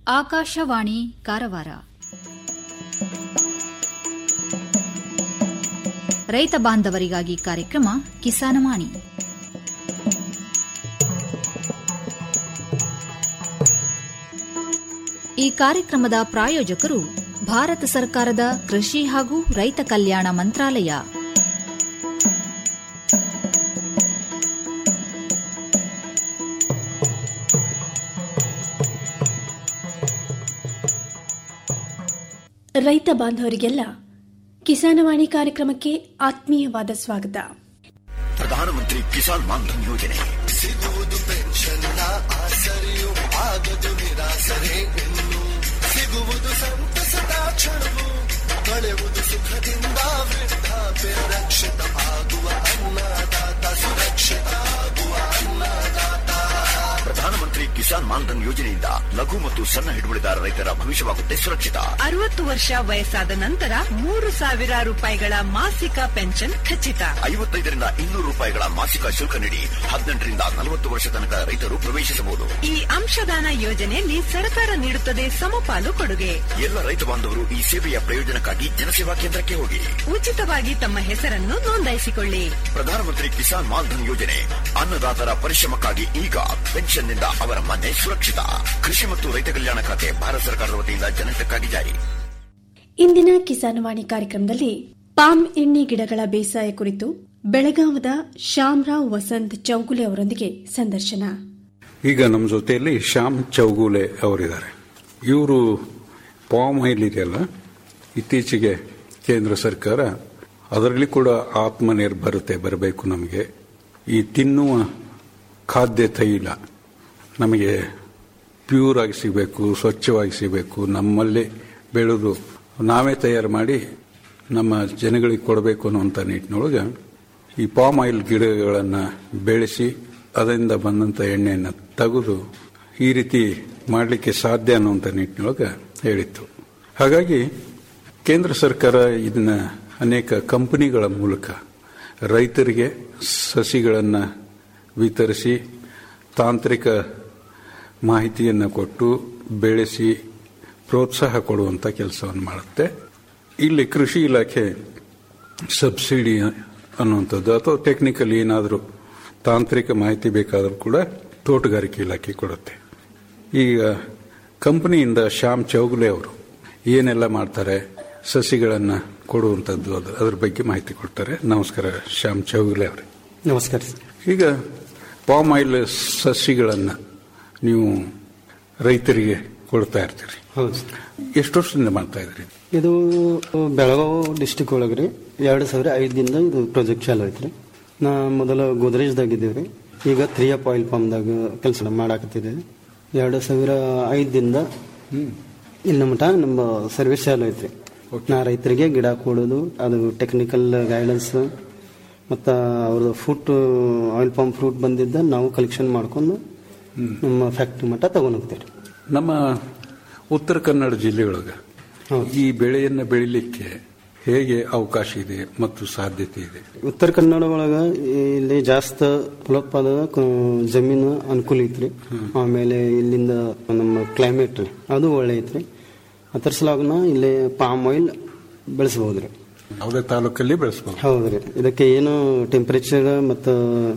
ಆಕಾಶವಾಣಿ ಕಾರವಾರ ರೈತ ಬಾಂಧವರಿಗಾಗಿ ಕಾರ್ಯಕ್ರಮ ಕಿಸಾನವಾಣಿ ಈ ಕಾರ್ಯಕ್ರಮದ ಪ್ರಾಯೋಜಕರು ಭಾರತ ಸರ್ಕಾರದ ಕೃಷಿ ಹಾಗೂ ರೈತ ಕಲ್ಯಾಣ ಮಂತ್ರಾಲಯ ರೈತ ಬಾಂಧವರಿಗೆಲ್ಲ ಕಿಸಾನವಾಣಿ ಕಾರ್ಯಕ್ರಮಕ್ಕೆ ಆತ್ಮೀಯವಾದ ಸ್ವಾಗತ ಪ್ರಧಾನಮಂತ್ರಿ ಕಿಸಾನ್ ಮಾನ್ಧನ್ ಯೋಜನೆ ಸಿಗುವುದು ಪೆನ್ಷನ್ನ ಆಸರೆಯು ಆಗದು ನಿರಾಸರೆ ಇನ್ನು ಸಿಗುವುದು ಸಂತಸದ ಕ್ಷಣವು ಕಳೆಯುವುದು ಸುಖದಿಂದ ವೃದ್ಧಾಪ್ಯ ರಕ್ಷಿತ ಆಗುವ ಅನ್ನದಾತ ಸುರಕ್ಷಿತ ಆಗುವ ಅನ್ನದಾತ ಪ್ರಧಾನಮಂತ್ರಿ ಕಿಸಾನ್ ಮಾನ್ಧನ್ ಯೋಜನೆಯಿಂದ ಲಘು ಮತ್ತು ಸಣ್ಣ ಹಿಡುವಳಿದಾರ ರೈತರ ಭವಿಷ್ಯವಾಗುತ್ತೆ ಸುರಕ್ಷಿತ ಅರವತ್ತು ವರ್ಷ ವಯಸ್ಸಾದ ನಂತರ ಮೂರು ಸಾವಿರ ರೂಪಾಯಿಗಳ ಮಾಸಿಕ ಪೆನ್ಷನ್ ಖಚಿತ ಐವತ್ತೈದರಿಂದ ಇನ್ನೂರು ರೂಪಾಯಿಗಳ ಮಾಸಿಕ ಶುಲ್ಕ ನೀಡಿ ಹದಿನೆಂಟರಿಂದ ನಲವತ್ತು ವರ್ಷ ತನಕ ರೈತರು ಪ್ರವೇಶಿಸಬಹುದು ಈ ಅಂಶದಾನ ಯೋಜನೆಯಲ್ಲಿ ಸರ್ಕಾರ ನೀಡುತ್ತದೆ ಸಮಪಾಲು ಕೊಡುಗೆ ಎಲ್ಲ ರೈತ ಬಾಂಧವರು ಈ ಸೇವೆಯ ಪ್ರಯೋಜನಕ್ಕಾಗಿ ಜನಸೇವಾ ಕೇಂದ್ರಕ್ಕೆ ಹೋಗಿ ಉಚಿತವಾಗಿ ತಮ್ಮ ಹೆಸರನ್ನು ನೋಂದಾಯಿಸಿಕೊಳ್ಳಿ ಪ್ರಧಾನಮಂತ್ರಿ ಕಿಸಾನ್ ಮಾನ್ಧನ್ ಯೋಜನೆ ಅನ್ನದಾತರ ಪರಿಶ್ರಮಕ್ಕಾಗಿ ಈಗ ಪೆನ್ಷನ್ನಿಂದ ಅವರ ಮನೆ ಸುರಕ್ಷಿತ ಕೃಷಿ ಮತ್ತು ರೈತ ಕಲ್ಯಾಣ ಖಾತೆ ಭಾರತ ಸರ್ಕಾರದ ವತಿಯಿಂದ ಜನಹಿತಕ್ಕಾಗಿ ಜಾರಿ ಇಂದಿನ ಕಿಸಾನವಾಣಿ ಕಾರ್ಯಕ್ರಮದಲ್ಲಿ ಪಾಮ್ ಎಣ್ಣೆ ಗಿಡಗಳ ಬೇಸಾಯ ಕುರಿತು ಬೆಳಗಾವದ ಶ್ಯಾಮರಾವ್ ವಸಂತ್ ಚೌಗುಲೆ ಅವರೊಂದಿಗೆ ಸಂದರ್ಶನ ಈಗ ನಮ್ಮ ಜೊತೆಯಲ್ಲಿ ಶ್ಯಾಮ್ ಚೌಗೂಲೆ ಅವರಿದ್ದಾರೆ ಇವರು ಪಾಮ್ ಆಯಿಲ್ ಇದೆಯಲ್ಲ ಇತ್ತೀಚೆಗೆ ಕೇಂದ್ರ ಸರ್ಕಾರ ಅದರಲ್ಲಿ ಕೂಡ ಆತ್ಮನಿರ್ಭರತೆ ಬರಬೇಕು ನಮಗೆ ಈ ತಿನ್ನುವ ಖಾದ್ಯ ತೈಲ ನಮಗೆ ಪ್ಯೂರ್ ಆಗಿ ಸಿಗಬೇಕು ಸ್ವಚ್ಛವಾಗಿ ಸಿಗಬೇಕು ನಮ್ಮಲ್ಲೇ ಬೆಳೆದು ನಾವೇ ತಯಾರು ಮಾಡಿ ನಮ್ಮ ಜನಗಳಿಗೆ ಕೊಡಬೇಕು ಅನ್ನುವಂಥ ನಿಟ್ಟಿನೊಳಗೆ ಈ ಪಾಮ್ ಆಯಿಲ್ ಗಿಡಗಳನ್ನು ಬೆಳೆಸಿ ಅದರಿಂದ ಬಂದಂಥ ಎಣ್ಣೆಯನ್ನು ತೆಗೆದು ಈ ರೀತಿ ಮಾಡಲಿಕ್ಕೆ ಸಾಧ್ಯ ಅನ್ನುವಂಥ ನಿಟ್ಟಿನೊಳಗೆ ಹೇಳಿತ್ತು ಹಾಗಾಗಿ ಕೇಂದ್ರ ಸರ್ಕಾರ ಇದನ್ನ ಅನೇಕ ಕಂಪನಿಗಳ ಮೂಲಕ ರೈತರಿಗೆ ಸಸಿಗಳನ್ನು ವಿತರಿಸಿ ತಾಂತ್ರಿಕ ಮಾಹಿತಿಯನ್ನು ಕೊಟ್ಟು ಬೆಳೆಸಿ ಪ್ರೋತ್ಸಾಹ ಕೊಡುವಂಥ ಕೆಲಸವನ್ನು ಮಾಡುತ್ತೆ ಇಲ್ಲಿ ಕೃಷಿ ಇಲಾಖೆ ಸಬ್ಸಿಡಿ ಅನ್ನುವಂಥದ್ದು ಅಥವಾ ಟೆಕ್ನಿಕಲ್ ಏನಾದರೂ ತಾಂತ್ರಿಕ ಮಾಹಿತಿ ಬೇಕಾದರೂ ಕೂಡ ತೋಟಗಾರಿಕೆ ಇಲಾಖೆ ಕೊಡುತ್ತೆ ಈಗ ಕಂಪನಿಯಿಂದ ಶ್ಯಾಮ್ ಚೌಗುಲೆ ಅವರು ಏನೆಲ್ಲ ಮಾಡ್ತಾರೆ ಸಸಿಗಳನ್ನು ಕೊಡುವಂಥದ್ದು ಅದು ಅದ್ರ ಬಗ್ಗೆ ಮಾಹಿತಿ ಕೊಡ್ತಾರೆ ನಮಸ್ಕಾರ ಶ್ಯಾಮ್ ಚೌಗುಲೆ ಅವರೇ ನಮಸ್ಕಾರ ಸರ್ ಈಗ ಪಾಮ್ ಆಯಿಲ್ ಸಸಿಗಳನ್ನು ನೀವು ರೈತರಿಗೆ ಕೊಡ್ತಾ ಇರ್ತೀರಿ ಹೌದು ಸರ್ ಎಷ್ಟು ವರ್ಷದಿಂದ ಮಾಡ್ತಾ ಇದ್ರಿ ಇದು ಬೆಳಗಾವಿ ಡಿಸ್ಟಿಕ್ ಒಳಗೆ ರೀ ಎರಡು ಸಾವಿರ ಐದರಿಂದ ಇದು ಪ್ರಾಜೆಕ್ಟ್ ಚಾಲು ಐತ್ರಿ ನಾ ಮೊದಲು ಗೋದ್ರೇಜ್ದಾಗ ಇದ್ದೀವಿ ರೀ ಈಗ ತ್ರೀ ಅಪ್ ಆಯಿಲ್ ಪಂಪ್ದಾಗ ಕೆಲಸ ಮಾಡಾಕತ್ತಿದ್ದೀವಿ ಎರಡು ಸಾವಿರ ಐದರಿಂದ ಇಲ್ಲಿ ಮಟ ನಮ್ಮ ಸರ್ವಿಸ್ ಚಾಲು ಐತ್ರಿ ನಾ ರೈತರಿಗೆ ಗಿಡ ಕೊಡೋದು ಅದು ಟೆಕ್ನಿಕಲ್ ಗೈಡೆನ್ಸ್ ಮತ್ತು ಅವ್ರದ್ದು ಫ್ರೂಟ್ ಆಯಿಲ್ ಪಂಪ್ ಫ್ರೂಟ್ ಬಂದಿದ್ದ ನಾವು ಕಲೆಕ್ಷನ್ ಮಾಡ್ಕೊಂಡು ನಮ್ಮ ಫ್ಯಾಕ್ಟ್ರಿ ಮಟ್ಟ ತಗೊಂಡು ಹೋಗ್ತೀವಿ ರೀ ನಮ್ಮ ಉತ್ತರ ಕನ್ನಡ ಜಿಲ್ಲೆಯೊಳಗೆ ಹೌದು. ಈ ಬೆಳೆಯನ್ನು ಬೆಳಿಲಿಕ್ಕೆ ಹೇಗೆ ಅವಕಾಶ ಇದೆ ಮತ್ತು ಸಾಧ್ಯತೆ ಇದೆ ಉತ್ತರ ಕನ್ನಡ ಒಳಗ ಇಲ್ಲಿ ಜಾಸ್ತಿ ಫಲೋತ್ಪಾದ ಕ- ಜಮೀನು ಅನುಕೂಲ ಐತ್ರಿ ಆಮೇಲೆ ಇಲ್ಲಿಂದ ನಮ್ಮ ಕ್ಲೈಮೇಟ್ ರೀ ಅದು ಒಳ್ಳೆ ಐತ್ರಿ ಅದ್ರ ಸಲಾಗನ ಇಲ್ಲಿ ಪಾಮ್ ಆಯಿಲ್ ಬೆಳೆಸಬಹುದ್ರಿ ಯಾವುದೇ ತಾಲೂಕಲ್ಲಿ ಬೆಳೆಸಬಹುದು ಹೌದ್ರಿ ಇದಕ್ಕೆ ಏನು ಟೆಂಪರೇಚರ್ ಮತ್ತು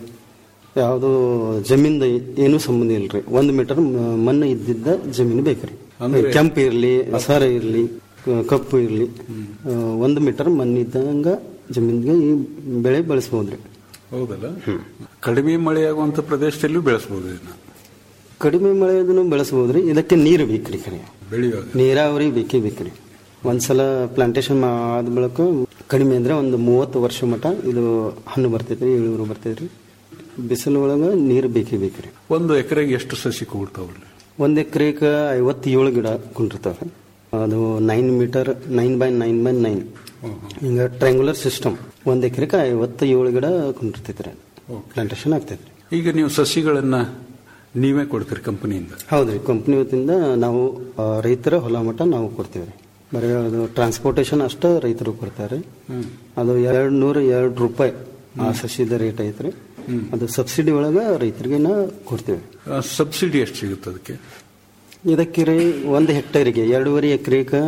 ಯಾವುದು ಜಮೀನ್ದ ಏನು ಸಂಬಂಧ ಇಲ್ರಿ ಒಂದು ಮೀಟರ್ ಮ- ಮಣ್ಣು ಇದ್ದಿದ್ದ ಜಮೀನು ಬೇಕ್ರಿ ಅಂದ್ರೆ- ಕೆಂಪು ಇರಲಿ ಹಸಾರ ಇರಲಿ ಕಪ್ಪು ಇರಲಿ ಒಂದು ಮೀಟರ್ ಮಣ್ಣು ಇದ್ದಂಗ ಜಮೀನ್ಗೆ ಈ ಬೆಳೆ ಬೆಳೆಸಬಹುದ್ರಿ ಹೌದಲ್ಲ ಕಡಿಮೆ ಮಳೆಯಾಗುವಂತ ಪ್ರದೇಶದಲ್ಲೂ ಬೆಳೆಸಬಹುದು ಇದನ್ನ ಕಡಿಮೆ ಮಳೆದನ್ನು ಬೆಳೆಸಬಹುದ್ರಿ ಇದಕ್ಕೆ ನೀರು ಬೇಕ್ರಿ ಖರೆ ಬೆಳೆಯುವಾಗ ನೀರಾವರಿ ಬೇಕೇ ಬೇಕ್ರಿ ಒಂದ್ಸಲ ಪ್ಲಾಂಟೇಶನ್ ಆದ ಬಳಿಕ ಕಡಿಮೆ ಅಂದ್ರೆ ಒಂದು ಮೂವತ್ತು ವರ್ಷ ಮಟ ಇದು ಹಣ್ಣು ಬರ್ತೈತ್ರಿ ಇಳುವರಿ ಬರ್ತೈತ್ರಿ ಬಿಸಿಲು ಒಳಗ ನೀರು ಬೇಕೇ ಬೇಕ್ರಿ ಒಂದು ಎಕರೆಗೆ ಎಷ್ಟು ಸಸಿ ಕೂಡ್ತಾವಲ್ಲ ಒಂದ್ ಎಕರೆಗೆ ಐವತ್ತೇಳು ಗಿಡ ಕುಂಡಿರ್ತಾವೆ ಅದು nine metre nine by nine by nine ಹಿಂಗ ಟ್ರಯಾಂಗುಲರ್ ಸಿಸ್ಟಮ್ ಒಂದ್ ಎಕರೆಗೆ ಐವತ್ತೇಳು ಗಿಡ ಕುಂಡಿರ್ತೈತ್ರಿ ಪ್ಲಾಂಟೇಶನ್ ಆಗ್ತೈತ್ರಿ ಈಗ ನೀವು ಸಸಿಗಳನ್ನ ನೀವೇ ಕೊಡ್ತೀರಿ ಕಂಪನಿಯಿಂದ ಹೌದ್ರಿ ಕಂಪ್ನಿ ವತಿಯಿಂದ ನಾವು ಆ, ರೈತರ ಹೊಲ ಮಟ್ಟ ನಾವು ಕೊಡ್ತೀವಿ ರೀ ಬರೀ ಅದು ಟ್ರಾನ್ಸ್ಪೋರ್ಟೇಶನ್ ಅಷ್ಟ ರೈತರು ಕೊಡ್ತಾರೆ ಅದು ಎರಡು ನೂರ ಎರಡು ರೂಪಾಯಿ ಆ ಸಸಿದ ರೇಟ್ ಐತ್ರಿ ಅದು ಸಬ್ಸಿಡಿ ಒಳಗ ರೈತರಿಗೆ ನಾ ಕೊಡ್ತೀವಿ ಸಬ್ಸಿಡಿ ಎಷ್ಟು ಸಿಗುತ್ತೆ ಅದಕ್ಕೆ ಇದಕ್ಕೆ ರೀ ಒಂದು ಹೆಕ್ಟೇರಿಗೆ ಎರಡೂವರೆ ಎಕರೆಗೆ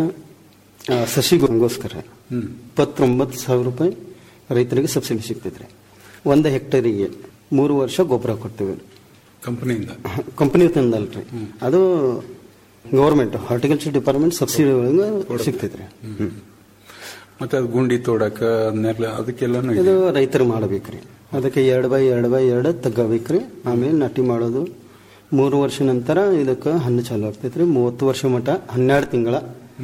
ಸಸಿಗೋಸ್ಕರ ಹ್ಮ್ ಇಪ್ಪತ್ತೊಂಬತ್ತು ಸಾವಿರ ರೂಪಾಯಿ ರೈತರಿಗೆ ಸಬ್ಸಿಡಿ ಸಿಗ್ತೈತ್ರಿ ಒಂದು ಹೆಕ್ಟೇರಿಗೆ ಮೂರು ವರ್ಷ ಗೊಬ್ಬರ ಕೊಡ್ತೀವಿ ಕಂಪನಿಯಿಂದ ಕಂಪನಿ ತಂದಲ್ರಿ ಅದು ಗೌರ್ಮೆಂಟ್ ಹಾರ್ಟಿಕಲ್ಚರ್ ಡಿಪಾರ್ಟ್ಮೆಂಟ್ ಸಬ್ಸಿಡಿ ಒಳಗೆ ಸಿಗ್ತೈತ್ರಿ ಹ್ಮ್. ಮತ್ತೆ ಅದು ಗುಂಡಿ ತೋಡಕ ಅದನ್ನೆಲ್ಲ ಅದಕ್ಕೆಲ್ಲಾನು ಇದೆ ಇದು ರೈತರು ಮಾಡಬೇಕ್ರಿ ಅದಕ್ಕೆ ಎರಡು ಬೈ ಎರಡು ಬೈ ಎರಡು ತಗೋಬೇಕ್ರಿ ಆಮೇಲೆ ನಾಟಿ ಮಾಡೋದು ಮೂರು ವರ್ಷ ನಂತರ ಇದಕ್ಕೆ ಹಣ್ಣು ಚಾಲು ಆಗ್ತೈತ್ರಿ ಮೂವತ್ತು ವರ್ಷ ಮಟ ಹನ್ನೆರಡು ತಿಂಗಳ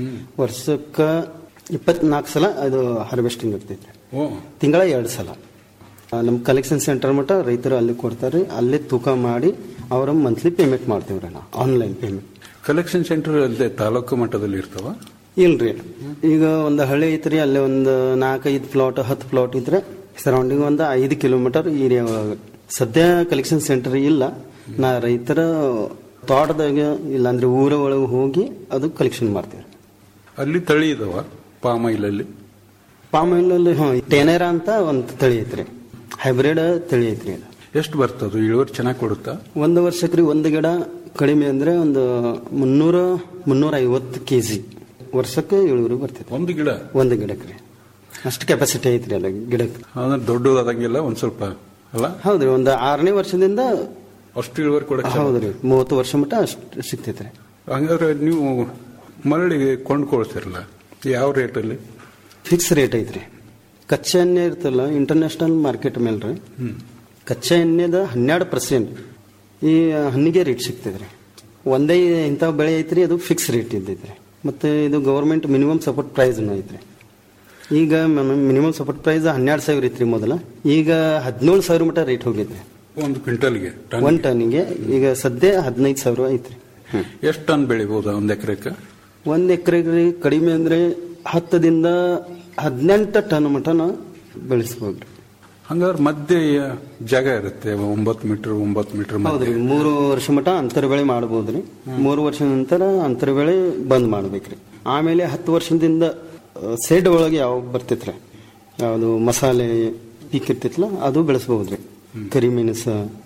ವರ್ಷಕ್ಕೆ ಇಪ್ಪತ್ನಾಲ್ಕು ಸಲ ಅದು ಹಾರ್ವೆಸ್ಟಿಂಗ್ ಆಗ್ತೈತ್ರಿ ಓ ತಿಂಗಳ ಎರಡು ಸಲ ಆ, ನಮ್ಮ ಕಲೆಕ್ಷನ್ ಸೆಂಟರ್ ಮಟ್ಟ ರೈತರು ಅಲ್ಲಿ ಕೊಡ್ತಾರೆ ಅಲ್ಲೇ ತೂಕ ಮಾಡಿ ಅವರ ಮಂತ್ಲಿ ಪೇಮೆಂಟ್ ಮಾಡ್ತೀವ್ರಿ ನಾವು ಆನ್ಲೈನ್ ಪೇಮೆಂಟ್ ಕಲೆಕ್ಷನ್ ಸೆಂಟರ್ ಅಲ್ಲದೆ ತಾಲೂಕು ಮಟ್ಟದಲ್ಲಿ ಇರ್ತಾವ ಇಲ್ರಿ ಈಗ ಒಂದು ಹಳ್ಳಿ ಐತ್ರಿ ಅಲ್ಲೇ ಒಂದು ನಾಲ್ಕೈದು ಪ್ಲಾಟ್ ಹತ್ತು ಪ್ಲಾಟ್ ಇದ್ರೆ ಸರೌಂಡಿಂಗ್ ಒಂದು ಐದು ಕಿಲೋಮೀಟರ್ ಏರಿಯಾ ಒಳಗೆ ಸದ್ಯ ಕಲೆಕ್ಷನ್ ಸೆಂಟರ್ ಇಲ್ಲ ನಾ ರೈತರ ತೋಟದಾಗ ಇಲ್ಲಾಂದ್ರೆ ಊರ ಒಳಗೆ ಹೋಗಿ ಅದು ಕಲೆಕ್ಷನ್ ಮಾಡ್ತೀವಿ ಅಲ್ಲಿ ತಳಿ ಇದಾವ ಪಾಮ್ ಆಯಿಲ್ ಅಲ್ಲಿ ಪಾಮ್ ಆಯಿಲಲ್ಲಿ ಹಾಂ ಟೆನೇರಾ ಅಂತ ಒಂದು ತಳಿ ಐತ್ರಿ ಹೈಬ್ರಿಡ್ ತಳಿ ಐತ್ರಿ ಅದು ಎಷ್ಟು ಬರ್ತದ ಇಳುವರಿ ಚೆನ್ನಾಗಿ ಕೊಡುತ್ತಾ ಒಂದು ವರ್ಷಕ್ಕೆ ರೀ ಒಂದು ಗಿಡ ಕಡಿಮೆ ಅಂದ್ರೆ ಒಂದು ಮುನ್ನೂರ ಮುನ್ನೂರ ಐವತ್ತು ಕೆ ಜಿ ವರ್ಷಕ್ಕೆ ಇಳುವರಿ ಬರ್ತೈತೆ ಒಂದು ಗಿಡ ಒಂದು ಗಿಡಕ್ಕೆ ರೀ ಅಷ್ಟು ಕೆಪಾಸಿಟಿ ಐತ್ರಿ ಅಲ್ಲ ಗಿಡಕ್ಕೆ ಅಂದ್ರೆ ದೊಡ್ಡದಾದಂಗೆಲ್ಲ ಒಂದ್ ಸ್ವಲ್ಪ ಅಲ್ಲ ಹೌದ್ರಿ ಒಂದು ಆರನೇ ವರ್ಷದಿಂದ ಅಷ್ಟು ಇಳುವರಿ ಕೊಡಕ್ಕೆ ಸಾಧ್ಯ. ಹೌದ್ರಿ ಮೂವತ್ತು ವರ್ಷ ಮಟ್ಟ ಅಷ್ಟು ಸಿಗ್ತೈತ್ರಿ ಹಂಗಾದ್ರೆ ನೀವು ಮರಳಿಗೆ ಕೊಂಡ್ಕೊಳ್ತಿರಲ್ಲ ಯಾವ ರೇಟಲ್ಲಿ ಫಿಕ್ಸ್ ರೇಟ್ ಐತ್ರಿ ಕಚ್ಚಾ ಎಣ್ಣೆ ಇರ್ತಲ್ಲ ಇಂಟರ್ನ್ಯಾಷನಲ್ ಮಾರ್ಕೆಟ್ ಮೇಲೆ ರೀ ಕಚ್ಚಾ ಎಣ್ಣೆದ ಹನ್ನೆರಡು ಪರ್ಸೆಂಟ್ ಈ ಹಣ್ಣಿಗೆ ರೇಟ್ ಸಿಗ್ತೈತ್ರಿ ಒಂದೇ ಇಂಥ ಬೆಳೆ ಐತ್ರಿ ಅದು ಫಿಕ್ಸ್ ರೇಟ್ ಇದ್ದೈತ್ರಿ ಮತ್ತೆ ಇದು ಗೌರ್ಮೆಂಟ್ ಮಿನಿಮಮ್ ಸಪೋರ್ಟ್ ಪ್ರೈಸ್ ಐತ್ರಿ ಈಗ ಮಿನಿಮಮ್ ಸಪೋರ್ಟ್ ಪ್ರೈಸ್ ಹನ್ನೆರಡು ಸಾವಿರ ಐತ್ರಿ ಮೊದಲ ಈಗ ಹದಿನೇಳು ಸಾವಿರ ಮಟ್ಟ ರೇಟ್ ಹೋಗೈತ್ರಿ ಒಂದು ಕ್ವಿಂಟಲ್ಗೆ ಟನ್ ಒನ್ ಟನ್ನಿಗೆ ಈಗ ಸದ್ಯ ಹದಿನೈದು ಸಾವಿರ ಐತ್ರಿ ಹ್ಮ್ ಎಷ್ಟು ಟನ್ ಬೆಳಿಬಹುದು ಒಂದ್ ಎಕರೆಕ್ಕೆ ಒಂದ್ ಎಕರೆಗೆ ಕಡಿಮೆ ಅಂದ್ರೆ ಹತ್ತದಿಂದ ಹದಿನೆಂಟು ಟನ್ ಮಟನ ಬೆಳೆಸ್ಬೋದ್ರಿ ಹಂಗಾದ್ರೆ ಮಧ್ಯೆ ಜಾಗ ಇರುತ್ತೆ ಒಂಬತ್ತು ಮೀಟರ್ ಒಂಬತ್ತು ಮೀಟರ್ ಹೌದ್ರಿ ಮೂರು ವರ್ಷ ಮಟ ಅಂತರ ಬೆಳೆ ಮಾಡ್ಬೋದ್ರಿ ಮೂರು ವರ್ಷ ನಂತರ ಅಂತರ ಬೆಳೆ ಬಂದ್ ಮಾಡ್ಬೇಕ್ರಿ ಆಮೇಲೆ ಹತ್ತು ವರ್ಷದಿಂದ ಸೈಡ್ ಒಳಗೆ ಯಾವ ಬರ್ತೈತ್ರಿ ಯಾವುದು ಮಸಾಲೆ ಪೀಕ್ ಇರ್ತೈತಲ್ಲ ಅದು ಬೆಳೆಸ್ಬೋದ್ರಿ ಕರಿಮೆಣಸ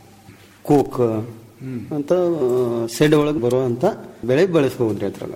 ಕೋಕ್ ಅಂತ ಸೈಡ್ ಒಳಗೆ ಬರುವಂತ ಬೆಳೆ ಬೆಳೆಸ್ಬೋದ್ರಿ ಅದ್ರಾಗ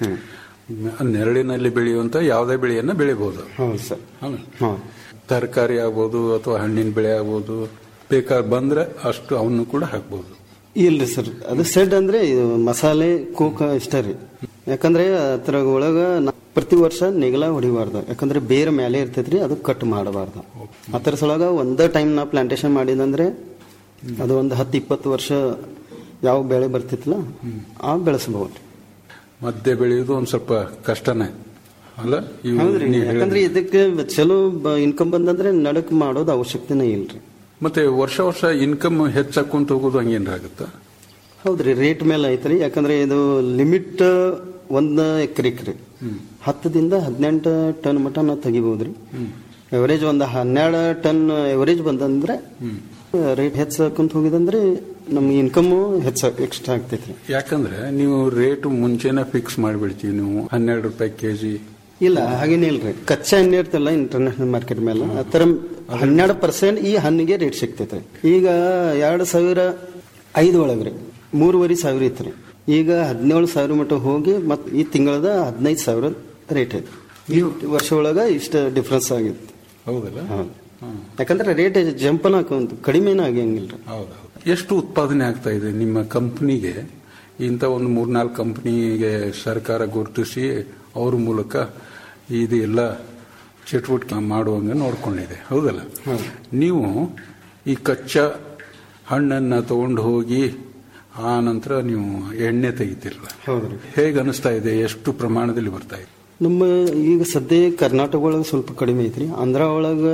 ಹ್ಮ್ ನೆರಳಿನಲ್ಲಿ ಬೆಳೆಯುವಂತ ಯಾವುದೇ ಬೆಳೆಯನ್ನ ಬೆಳಿಬಹುದು ಹೌದು ಸರ್ ಹೌದು. ಹೌದು ತರಕಾರಿ ಆಗ್ಬೋದು ಅಥವಾ ಹಣ್ಣಿನ ಬೆಳೆ ಆಗ್ಬೋದು ಬೇಕಾದ್ರೆ ಬಂದ್ರೆ ಅಷ್ಟು ಅವನ್ನು ಕೂಡ ಹಾಕ್ಬೋದು ಇಲ್ರಿ ಸರ್ ಅದು ಸೆಡ್ ಅಂದ್ರೆ ಇದು ಮಸಾಲೆ ಕೋಕ ಇಷ್ಟ ರೀ ಯಾಕಂದ್ರೆ ಅದ್ರ ಒಳಗ ನಾ- ಪ್ರತಿ ವರ್ಷ ನೆಗಲ ಹೊಡಿಬಾರ್ದು ಯಾಕಂದ್ರೆ ಬೇರೆ ಮೇಲೆ ಇರ್ತೈತ್ರಿ ಅದು ಕಟ್ ಮಾಡಬಾರ್ದು ಅದರ ಸೊಳಗ ಒಂದೇ ಟೈಮ್ ನಾ ಪ್ಲಾಂಟೇಶನ್ ಮಾಡಿದಂದ್ರೆ ಅದು ಒಂದು ಹತ್ತು ಇಪ್ಪತ್ತು ವರ್ಷ ಯಾವ ಬೆಳೆ ಬರ್ತಿತ್ತಲ್ಲ ಆ ಬೆಳೆಸಬಹುದು ಮಧ್ಯೆ ಬೆಳೆಯೋದು ಒಂದ್ ಸ್ವಲ್ಪ ಕಷ್ಟನೇ ಅಲ್ಲ ಇವು ಹೌದ್ರಿ ನೀವ್ ಹೇಳಿದ- ಯಾಕಂದ್ರೆ ಇದಕ್ಕೆ ಚಲೋ ಇನ್ಕಮ್ ಬಂದಂದ್ರೆ ನಡಕ್ ಮಾಡೋದು ಅವಶ್ಯಕತೆನೇ ಇಲ್ರಿ ಮತ್ತೆ ವರ್ಷ ವರ್ಷ ಇನ್ಕಮ್ ಹೆಚ್ಚಾಕೊಂತ ಹೋಗೋದು ಹಂಗೇನಾಗುತ್ತಾ ಹೌದ್ರಿ ರೇಟ್ ಮೇಲೆ ಐತ್ರಿ ಯಾಕಂದ್ರೆ ಇದು ಲಿಮಿಟ್ ಒಂದ್ ಎಕರೆಕ್ ರೀ ಹತ್ತದಿಂದ ಹದಿನೆಂಟು ಟನ್ ಮಟ ನಾವು ತೆಗಿಬಹುದ್ರಿ ಎವರೇಜ್ ಒಂದು ಹನ್ನೆರಡು ಟನ್ ಎವರೇಜ್ ಬಂದಂದ್ರೆ ರೇಟ್ ಹೆಚ್ಚಾಕೊಂತ ಹೋಗಿದಂದ್ರೆ ನಮ್ ಇನ್ಕಮ್ ಹೆಚ್ಚ ಎಕ್ಸ್ಟ್ರಾ ಆಗ್ತೈತ್ರಿ ಯಾಕಂದ್ರೆ ನೀವು ರೇಟ್ ಮುಂಚೆನೆ ಫಿಕ್ಸ್ ಮಾಡಿಬಿಡ್ತೀವಿ ನೀವು ಹನ್ನೆರಡು ರೂಪಾಯಿ ಕೆಜಿ ಇಲ್ಲ ಹಾಗೇನೇ ಇಲ್ರಿ ಕಚ್ಚಾ ಎಣ್ಣೆ ಇರ್ತಲ್ಲ ಇಂಟರ್ನ್ಯಾಷನಲ್ ಮಾರ್ಕೆಟ್ ಮೇಲೆ ಅದರ ಹನ್ನೆರಡು ಪರ್ಸೆಂಟ್ ಈ ಹಣ್ಣಿಗೆ ರೇಟ್ ಸಿಗ್ತೈತ್ರಿ ಈಗ ಎರಡು ಸಾವಿರ ಐದು ಒಳಗ್ರಿ ಮೂರುವರೆ ಸಾವಿರ ಇತ್ರಿ ಈಗ ಹದಿನೇಳು ಸಾವಿರ ಮಟ್ಟ ಹೋಗಿ ಮತ್ ಈ ತಿಂಗಳದ ಹದಿನೈದು ಸಾವಿರ ರೇಟ್ ಐತಿ ಈ ವರ್ಷ ಒಳಗ ಇಷ್ಟ ಡಿಫ್ರೆನ್ಸ್ ಆಗಿತ್ತು ಹೌದಲ್ಲ ಹೌದು ಯಾಕಂದ್ರೆ ರೇಟ್ ಜಂಪನ ಹಾಕೊಂತ ಕಡಿಮೆನ ಆಗಂಗಿಲ್ರಿ ಹೌದೌದು ಎಷ್ಟು ಉತ್ಪಾದನೆ ಆಗ್ತಾ ಇದೆ ನಿಮ್ಮ ಕಂಪ್ನಿಗೆ ಇಂಥ ಒಂದು ಮೂರ್ನಾಲ್ಕು ಕಂಪ್ನಿಗೆ ಸರ್ಕಾರ ಗುರುತಿಸಿ ಅವ್ರ ಮೂಲಕ ಇದು ಎಲ್ಲ ಚಟುವಟಿಕೆ ಮಾಡುವಂಗೆ ನೋಡ್ಕೊಂಡಿದೆ ಹೌದಲ್ಲ ನೀವು ಈ ಕಚ್ಚಾ ಹಣ್ಣನ್ನ ತಗೊಂಡು ಹೋಗಿ ಆ ನಂತರ ನೀವು ಎಣ್ಣೆ ತೆಗಿತಿರಲ್ಲ ಹೌದ್ರಿ ಹೇಗೆ ಅನಿಸ್ತಾ ಇದೆ ಎಷ್ಟು ಪ್ರಮಾಣದಲ್ಲಿ ಬರ್ತಾ ಇದೆ ನಮ್ಮ ಈಗ ಸದ್ಯ ಕರ್ನಾಟಕ ಒಳಗೆ ಸ್ವಲ್ಪ ಕಡಿಮೆ ಐತ್ರಿ ಆಂಧ್ರ ಒಳಗ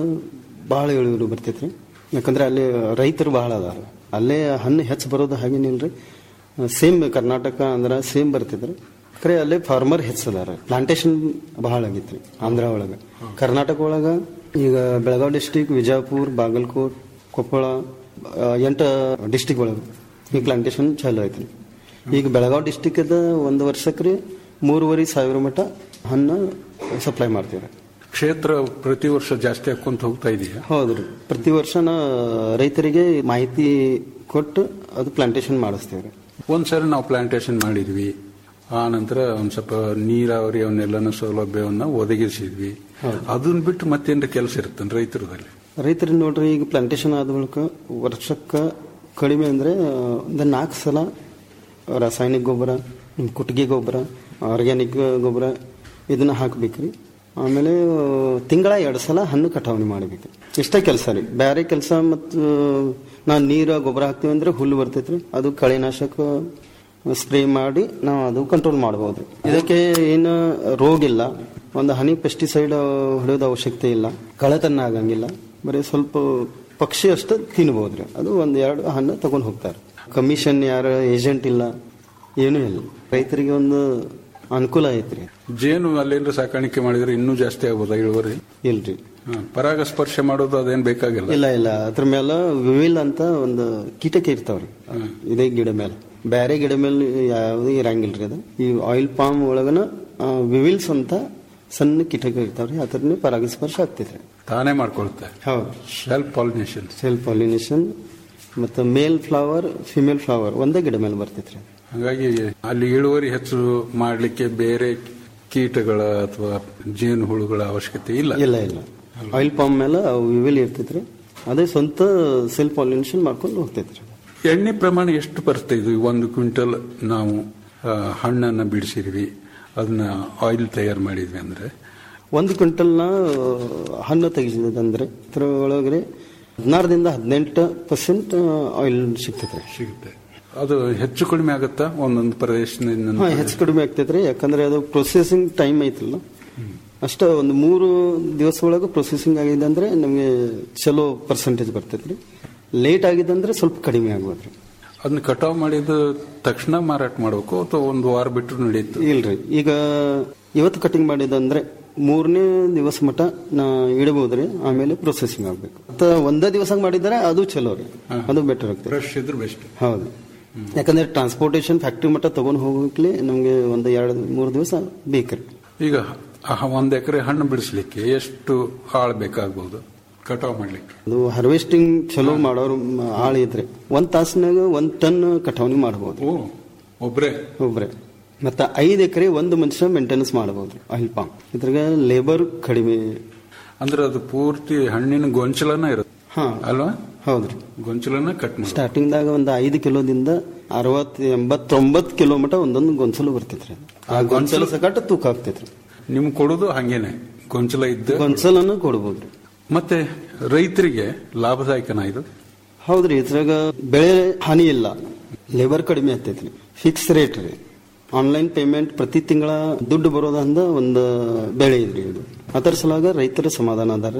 ಭಾಳ ಇಳುವರಿ ಬರ್ತೈತ್ರಿ ಯಾಕಂದ್ರೆ ಅಲ್ಲಿ ರೈತರು ಭಾಳ ಅದಾರ ಅಲ್ಲೇ ಹಣ್ಣು ಹೆಚ್ಚು ಬರೋದು ಹಾಗೇನಿಲ್ರಿ ಸೇಮ್ ಕರ್ನಾಟಕ ಆಂಧ್ರ ಸೇಮ್ ಬರ್ತೈತ್ರಿ ಖರೆ ಅಲ್ಲೇ ಫಾರ್ಮರ್ ಹೆಚ್ಚು ಅದಾರ ಪ್ಲಾಂಟೇಶನ್ ಭಾಳ ಆಗೈತ್ರಿ ಆಂಧ್ರ ಒಳಗ ಕರ್ನಾಟಕ ಒಳಗ ಈಗ ಬೆಳಗಾವಿ ಡಿಸ್ಟಿಕ್ ವಿಜಯಪುರ ಬಾಗಲಕೋಟ್ ಕೊಪ್ಪಳ ಆ, ಎಂಟು ಡಿಸ್ಟಿಕ್ ಒಳಗೆ ಈ ಪ್ಲಾಂಟೇಶನ್ ಚಾಲು ಐತ್ರಿ ಈಗ ಬೆಳಗಾವಿ ಡಿಸ್ಟಿಕ್ ಒಂದು ವರ್ಷಕ್ಕೆ ರೀ ಮೂರುವರೆ ಸಾವಿರ ಮಟ್ಟ ಹಣ್ಣು ಸಪ್ಲೈ ಮಾಡ್ತೀವಿ ಕ್ಷೇತ್ರ ಪ್ರತಿ ವರ್ಷ ಜಾಸ್ತಿ ಹಾಕೊಂತ ಹೋಗ್ತಾ ಇದೆಯಾ ಹೌದ್ರಿ ಪ್ರತಿ ವರ್ಷ ನಾ ರೈತರಿಗೆ ಮಾಹಿತಿ ಕೊಟ್ಟು ಅದು ಪ್ಲಾಂಟೇಶನ್ ಮಾಡಿಸ್ತೇವ್ರಿ ಒಂದ್ಸರಿ ನಾವು ಪ್ಲಾಂಟೇಶನ್ ಮಾಡಿದ್ವಿ ಆ ನಂತರ ಒಂದ್ ಸ್ವಲ್ಪ ನೀರಾವರಿ ಅವನ್ನೆಲ್ಲನ ಸೌಲಭ್ಯವನ್ನ ಒದಗಿಸಿದ್ವಿ ಅದನ್ನ ಬಿಟ್ಟು ಮತ್ತೇನ್ರ ಕೆಲಸ ಇರುತ್ತೆ ರೈತರದಲ್ಲಿ ರೈತರಿಗೆ ನೋಡ್ರಿ ಈಗ ಪ್ಲಾಂಟೇಶನ್ ಆದ ಬಳಿಕ ವರ್ಷಕ್ಕೆ ಕಡಿಮೆ ಅಂದರೆ ಒಂದು ನಾಲ್ಕು ಸಲ ರಾಸಾಯನಿಕ ಗೊಬ್ಬರ ಕುಟ್ಟಿಗೆ ಗೊಬ್ಬರ ಆರ್ಗ್ಯಾನಿಕ್ ಗೊಬ್ಬರ ಇದನ್ನ ಹಾಕ್ಬೇಕ್ರಿ ಆಮೇಲೆ ತಿಂಗಳ ಎರಡು ಸಲ ಹಣ್ಣು ಕಟಾವಣೆ ಮಾಡಬೇಕು ಇಷ್ಟೇ ಕೆಲಸ ರೀ ಬೇರೆ ಕೆಲಸ ಮತ್ತು ನಾವು ನೀರು ಗೊಬ್ಬರ ಹಾಕ್ತೀವಿ ಅಂದ್ರೆ ಹುಲ್ಲು ಬರ್ತೈತ್ರಿ ಅದು ಕಳೆನಾಶಕ ಸ್ಪ್ರೇ ಮಾಡಿ ನಾವು ಅದು ಕಂಟ್ರೋಲ್ ಮಾಡಬಹುದು ಇದಕ್ಕೆ ಏನು ರೋಗ ಇಲ್ಲ ಒಂದು ಹನಿ ಪೆಸ್ಟಿಸೈಡ್ ಹೊಡೆಯೋದು ಅವಶ್ಯಕತೆ ಇಲ್ಲ ಕಳೆತನ ಆಗಂಗಿಲ್ಲ ಬರೀ ಸ್ವಲ್ಪ ಪಕ್ಷಿ ಅಷ್ಟು ತಿನ್ಬೋದ್ರಿ ಅದು ಒಂದ್ ಎರಡು ಹಣ್ಣು ತಗೊಂಡು ಹೋಗ್ತಾರೆ ಕಮಿಷನ್ ಯಾರ ಏಜೆಂಟ್ ಇಲ್ಲ ಏನೂ ಇಲ್ಲ ರೈತರಿಗೆ ಒಂದು ಅನುಕೂಲ ಐತ್ರಿ ಜೇನು ಅಲ್ಲೇನ್ರ ಸಾಕಾಣಿಕೆ ಮಾಡಿದ್ರೆ ಇನ್ನೂ ಜಾಸ್ತಿ ಆಗ್ಬೋದಾ ಇಳುವರಿ ಇಲ್ರಿ ಹ, ಪರಾಗಸ್ಪರ್ಶ ಮಾಡೋದು ಅದೇನ್ ಬೇಕಾಗಿಲ್ಲ ಇಲ್ಲ ಇಲ್ಲ ಅದ್ರ ಮೇಲೆ ವಿವಿಲ್ ಅಂತ ಒಂದು ಕೀಟಕ ಇರ್ತಾವ್ರಿ ಇದೇ ಗಿಡ ಮೇಲೆ ಬೇರೆ ಗಿಡ ಮೇಲೆ ಯಾವುದೇ ಇರಂಗಿಲ್ರಿ ಅದು ಈ ಆಯಿಲ್ ಪಾಮ್ ಒಳಗನ ಆ, ವಿವಿಲ್ಸ್ ಅಂತ ಸಣ್ಣ ಕೀಟಕ ಇರ್ತಾವ್ರಿ ಅದ್ರನ್ನೇ ಪರಾಗಸ್ಪರ್ಶ ಆಗ್ತೈತ್ರಿ ತಾನೇ ಮಾಡ್ಕೊಳುತ್ತೆ ಹೌದು ಸೆಲ್ಫ್ ಪಾಲಿನೇಷನ್ ಸೆಲ್ಫ್ ಪಾಲಿನೇಷನ್ ಮತ್ತು ಮೇಲ್ ಫ್ಲವರ್ ಫಿಮೇಲ್ ಫ್ಲವರ್ ಒಂದೇ ಗಿಡ ಮೇಲೆ ಬರ್ತೈತ್ರಿ ಹಾಗಾಗಿ ಅಲ್ಲಿ ಇಳುವರಿ ಹೆಚ್ಚು ಮಾಡ್ಲಿಕ್ಕೆ ಬೇರೆ ಕೀಟಗಳ ಅಥವಾ ಜೇನು ಹುಳುಗಳ ಅವಶ್ಯಕತೆ ಇಲ್ಲ ಇಲ್ಲ ಇಲ್ಲ ಆಯಿಲ್ ಪಾಮ್ ಮೇಲೆ ಅವು ವಿವಿಲ್ ಇರ್ತೈತ್ರಿ ಅದೇ ಸ್ವಂತ ಸೆಲ್ಫ್ ಪಾಲಿನೇಷನ್ ಮಾಡ್ಕೊಂಡು ಹೋಗ್ತೈತ್ರಿ ಎಣ್ಣೆ ಪ್ರಮಾಣ ಎಷ್ಟು ಬರ್ತಾ ಇದು ಒಂದು ಕ್ವಿಂಟಲ್ ನಾವು ಆ, ಹಣ್ಣನ್ನ ಬಿಡಿಸಿದ್ವಿ ಅದನ್ನ ಆಯಿಲ್ ತಯಾರು ಮಾಡಿದ್ವಿ ಅಂದ್ರೆ ಒಂದು ಕ್ವಿಂಟಲ್ನ ಹಣ್ಣು ತೆಗೆಸಿದಂದ್ರೆ ಇದ್ರ ಒಳಗಡೆ ಹದಿನಾರರಿಂದ ಹದಿನೆಂಟು ಪರ್ಸೆಂಟ್ ಆಯಿಲ್ ಸಿಗ್ತೈತ್ರಿ ಸಿಗುತ್ತೆ ಅದು ಹೆಚ್ಚು ಕಡಿಮೆ ಆಗುತ್ತಾ ಒಂದೊಂದು ಪ್ರದೇಶದಿಂದ ಹಾ ಹೆಚ್ಚು ಕಡಿಮೆ ಆಗ್ತೈತ್ರಿ ಯಾಕಂದ್ರೆ ಅದು ಪ್ರೊಸೆಸಿಂಗ್ ಟೈಮ್ ಐತಲ್ಲ ಅಷ್ಟ ಒಂದು ಮೂರು ದಿವಸ ಒಳಗೆ ಪ್ರೊಸೆಸಿಂಗ್ ಆಗಿದೆ ಅಂದ್ರೆ ನಮಗೆ ಚಲೋ ಪರ್ಸೆಂಟೇಜ್ ಬರ್ತೈತ್ರಿ ಲೇಟ್ ಆಗಿದೆ ಅಂದ್ರೆ ಸ್ವಲ್ಪ ಕಡಿಮೆ ಆಗ್ಬೋದ್ರಿ ಅದನ್ನ ಕಟಾವ್ ಮಾಡಿದ ತಕ್ಷಣ ಮಾರಾಟ ಮಾಡಬೇಕು ಅಥವಾ ಒಂದು ವಾರ ಬಿಟ್ಟು ನಡೆಯುತ್ತೆ ಇಲ್ರಿ ಈಗ ಇವತ್ತು ಕಟಿಂಗ್ ಮಾಡಿದಂದ್ರೆ ಮೂರನೇ ದಿವಸ ಮಟ ನಾ ಇಡಬಹುದ್ರಿ ಆಮೇಲೆ ಪ್ರೊಸೆಸಿಂಗ್ ಆಗ್ಬೇಕು ಮತ್ತ ಒಂದೇ ದಿವಸ ಮಾಡಿದ್ರೆ ಅದು ಚಲೋ ರೀ ಅದು ಬೆಟರ್ ಆಗ್ತದೆ ಫ್ರೆಶ್ ಇದ್ರೆ ಬೆಸ್ಟ್ ಹೌದು ಯಾಕಂದ್ರೆ ಟ್ರಾನ್ಸ್ಪೋರ್ಟೇಷನ್ ಫ್ಯಾಕ್ಟ್ರಿ ಮಟ್ಟ ತಗೊಂಡ್ ಹೋಗ್ಲಿಕ್ಕೆ ನಮ್ಗೆ ಒಂದು ಎರಡು ಮೂರು ದಿವಸ ಬೇಕ್ರಿ ಈಗ ಆ ಒಂದ್ ಎಕರೆ ಹಣ್ಣು ಬಿಡಿಸ್ಲಿಕ್ಕೆ ಎಷ್ಟು ಆಳ್ ಬೇಕಾಗ್ಬಹುದು ಕಟಾವ್ ಮಾಡ್ಲಿಕ್ಕೆ ಅದು ಹಾರ್ವೆಸ್ಟಿಂಗ್ ಚಲೋ ಮಾಡೋರು ಮ- ಆಳ್ ಇದ್ರೆ ಒಂದ್ ತಾಸಿನಾಗ ಒಂದ್ ಟನ್ ಕಟಾವಣಿ ಮಾಡಬಹುದು ಓ ಒಬ್ರೆ ಒಬ್ರೆ ಮತ್ತ ಐದ್ ಎಕರೆ ಒಂದು ಮನುಷ್ಯ ಮೇಂಟೆನೆನ್ಸ್ ಮಾಡಬಹುದು ಆಯಿಲ್ ಪಾಮ್ ಇದ್ರಾಗ ಲೇಬರ್ ಕಡಿಮೆ ಅಂದ್ರೆ ಅದು ಪೂರ್ತಿ ಹಣ್ಣಿನ ಗೊಂಚಲನ ಇರುತ್ತೆ ಹಾ ಅಲ್ವಾ ಹೌದ್ರಿ ಗೊಂಚಲನ ಕಟ್ ಮಾಡಿ ಸ್ಟಾರ್ಟಿಂಗ್ದಾಗ ಒಂದು ಐದು ಕಿಲೋದಿಂದ ಅರವತ್ ಎಂಬತ್ತೊಂಬತ್ತು ಕಿಲೋ ಮಟ ಒಂದೊಂದು ಗೊಂಚಲು ಬರ್ತೈತ್ರಿ ಅದು. ಆ ಗೊಂಚಲು ಸಕಟ್ ತೂಕ ಆಗ್ತೈತ್ರಿ ನಿಮ್ ಕೊಡೋದು ಹಂಗೇನೆ ಗೊಂಚಲ ಇದ್ದ ಗೊಂಚಲನ್ನು ಕೊಡ್ಬೋದ್ರಿ ಮತ್ತೆ ರೈತರಿಗೆ ಲಾಭದಾಯಕನ ಇದು ಹೌದ್ರಿ ಇದ್ರಾಗ ಬೆಳೆ ಹಾನಿ ಇಲ್ಲ ಲೇಬರ್ ಕಡಿಮೆ ಆಗ್ತೈತ್ರಿ ಫಿಕ್ಸ್ ರೇಟ್ ರೀ ಆನ್ಲೈನ್ ಪೇಮೆಂಟ್ ಪ್ರತಿ ತಿಂಗಳ ದುಡ್ಡು ಬರೋದಂದ ಒಂದು ಬೆಳೆ ಇದ್ರಿ ಇದು ಅದರ ಸಲುವಾಗ ರೈತರ ಸಮಾಧಾನ ಅದಾರ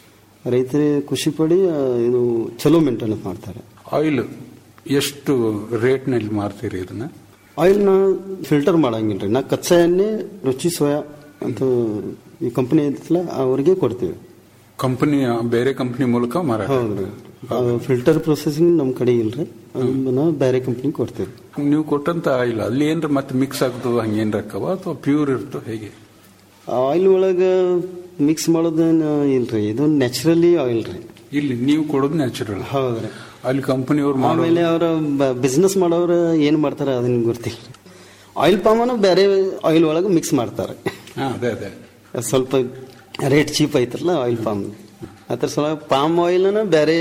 ರೈತರು ಖುಷಿ ಪಡಿ ಆ, ಇದು ಚಲೋ ಮೇಂಟೆನೆನ್ಸ್ ಮಾಡ್ತಾರೆ ಆಯಿಲ್ ಎಷ್ಟು ರೇಟ್ನಲ್ಲಿ ಮಾರ್ತೀರಿ ಇದನ್ನ ಆಯಿಲ್ ನಾ ಫಿಲ್ಟರ್ ಮಾಡಂಗಿಲ್ರಿ ನಾ ಕಚ್ಚಾ ಎಣ್ಣೆ ರುಚಿ ಸೋಯಾ ಅಂತ ಈ ಕಂಪನಿ ಐತಲ್ಲ ಅವ್ರಿಗೆ ಕೊಡ್ತೀವಿ ಕಂಪನಿ ಬೇರೆ ಕಂಪನಿ ಮೂಲಕ ಮಾರಾಟ ಹೌದ್ರಿ ಫಿಲ್ಟರ್ ಪ್ರೊಸೆಸಿಂಗ್ ನಮ್ಮ ಕಡೆ ಇಲ್ರಿ ಅದನ್ನ ಬೇರೆ ಕಂಪ್ನಿ ಕೊಡ್ತೀವಿ ನೀವು ಕೊಟ್ಟಂತ ಆಯಿಲ್ ಅಲ್ಲಿ ಏನ್ರ ಮತ್ತೆ ಮಿಕ್ಸ್ ಆಗ್ತದ ಹಂಗೇನ್ರ ಅಕ್ಕವ ಅಥವಾ ಪ್ಯೂರ್ ಇರ್ತೋ ಹೇಗೆ ಆಯಿಲ್ ಒಳಗ ಮಿಕ್ಸ್ ಮಾಡೋದೇನು ಇಲ್ರಿ ಇದು ನ್ಯಾಚುರಲಿ ಆಯಿಲ್ ರೀ ಇಲ್ಲಿ ನೀವು ಕೊಡೋದು ನ್ಯಾಚುರಲ್ ಹೌದ್ರಿ ಅಲ್ಲಿ ಕಂಪನಿಯವ್ರು ಮಾಡೋ ಆಮೇಲೆ ಅವರ ಬಿಸ್ನೆಸ್ ಮಾಡೋರು ಏನ್ ಮಾಡ್ತಾರೆ ಅದನ್ನ ಗೊತ್ತಿಲ್ಲ ಆಯಿಲ್ ಪಾಮನು ಬೇರೆ ಆಯಿಲ್ ಒಳಗೆ ಮಿಕ್ಸ್ ಮಾಡ್ತಾರೆ ಹಾ ಅದೇ ಅದೇ ಅದ್ ಸ್ವಲ್ಪ ರೇಟ್ ಚೀಪ್ ಐತ್ರಲ್ಲ ಆಯಿಲ್ ಪಾಮ್ ಅದ್ರ ಸಲ ಪಾಮ್ ಆಯಿಲ್ನ ಬೇರೆ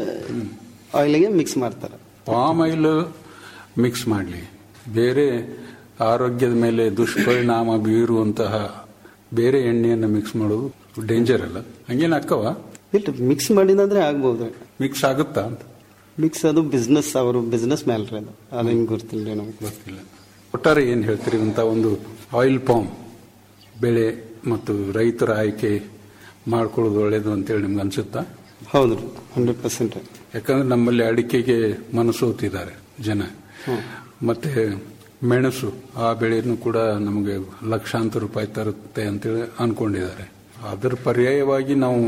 ಆಯಿಲ್ಗೆ ಮಿಕ್ಸ್ ಮಾಡ್ತಾರೆ ಪಾಮ್ ಆಯಿಲ್ ಮಿಕ್ಸ್ ಮಾಡಲಿ ಬೇರೆ ಆರೋಗ್ಯದ ಮೇಲೆ ದುಷ್ಪರಿಣಾಮ ಬೀರುವಂತಹ ಬೇರೆ ಎಣ್ಣೆಯನ್ನು ಮಿಕ್ಸ್ ಮಾಡೋದು ಡೇಂಜರ್ ಅಲ್ಲ ಹಂಗೇನು ಅಕ್ಕವ ಇಲ್ರಿ ಮಿಕ್ಸ್ ಮಾಡಿದಂದ್ರೆ ಆಗ್ಬೋದ್ರಿ ಮಿಕ್ಸ್ ಆಗುತ್ತಾ ಅಂತ ಮಿಕ್ಸ್ ಅದು ಬಿಸ್ನೆಸ್ ಅವರು ಬಿಸ್ನೆಸ್ ಮೇಲೆ ರೀ ಅದು ಅದು ಹಿಂಗೆ ಗೊತ್ತಿಲ್ಲ ನಮ್ಗೆ ಗೊತ್ತಿಲ್ಲ ಒಟ್ಟಾರೆ ಏನು ಹೇಳ್ತೀರಿ ಅಂತ ಒಂದು ಆಯಿಲ್ ಪಾಮ್ ಬೆಳೆ ಮತ್ತು ರೈತರ ಆಯ್ಕೆ ಮಾಡ್ಕೊಳ್ಳೋದು ಒಳ್ಳೇದು ಅಂತೇಳಿ ನಿಮ್ಗೆ ಅನ್ಸುತ್ತಾ ಹೌದ್ರಿ ಹಂಡ್ರೆಡ್ ಪರ್ಸೆಂಟ್ ಯಾಕಂದ್ರೆ ನಮ್ಮಲ್ಲಿ ಅಡಿಕೆಗೆ ಮನಸೋತಿದ್ದಾರೆ ಜನ ಮತ್ತೆ ಮೆಣಸು ಆ ಬೆಳೆಯನ್ನು ಕೂಡ ನಮಗೆ ಲಕ್ಷಾಂತರ ರೂಪಾಯಿ ತರುತ್ತೆ ಅಂತೇಳಿ ಅನ್ಕೊಂಡಿದ್ದಾರೆ ಅದರ ಪರ್ಯಾಯವಾಗಿ ನಾವು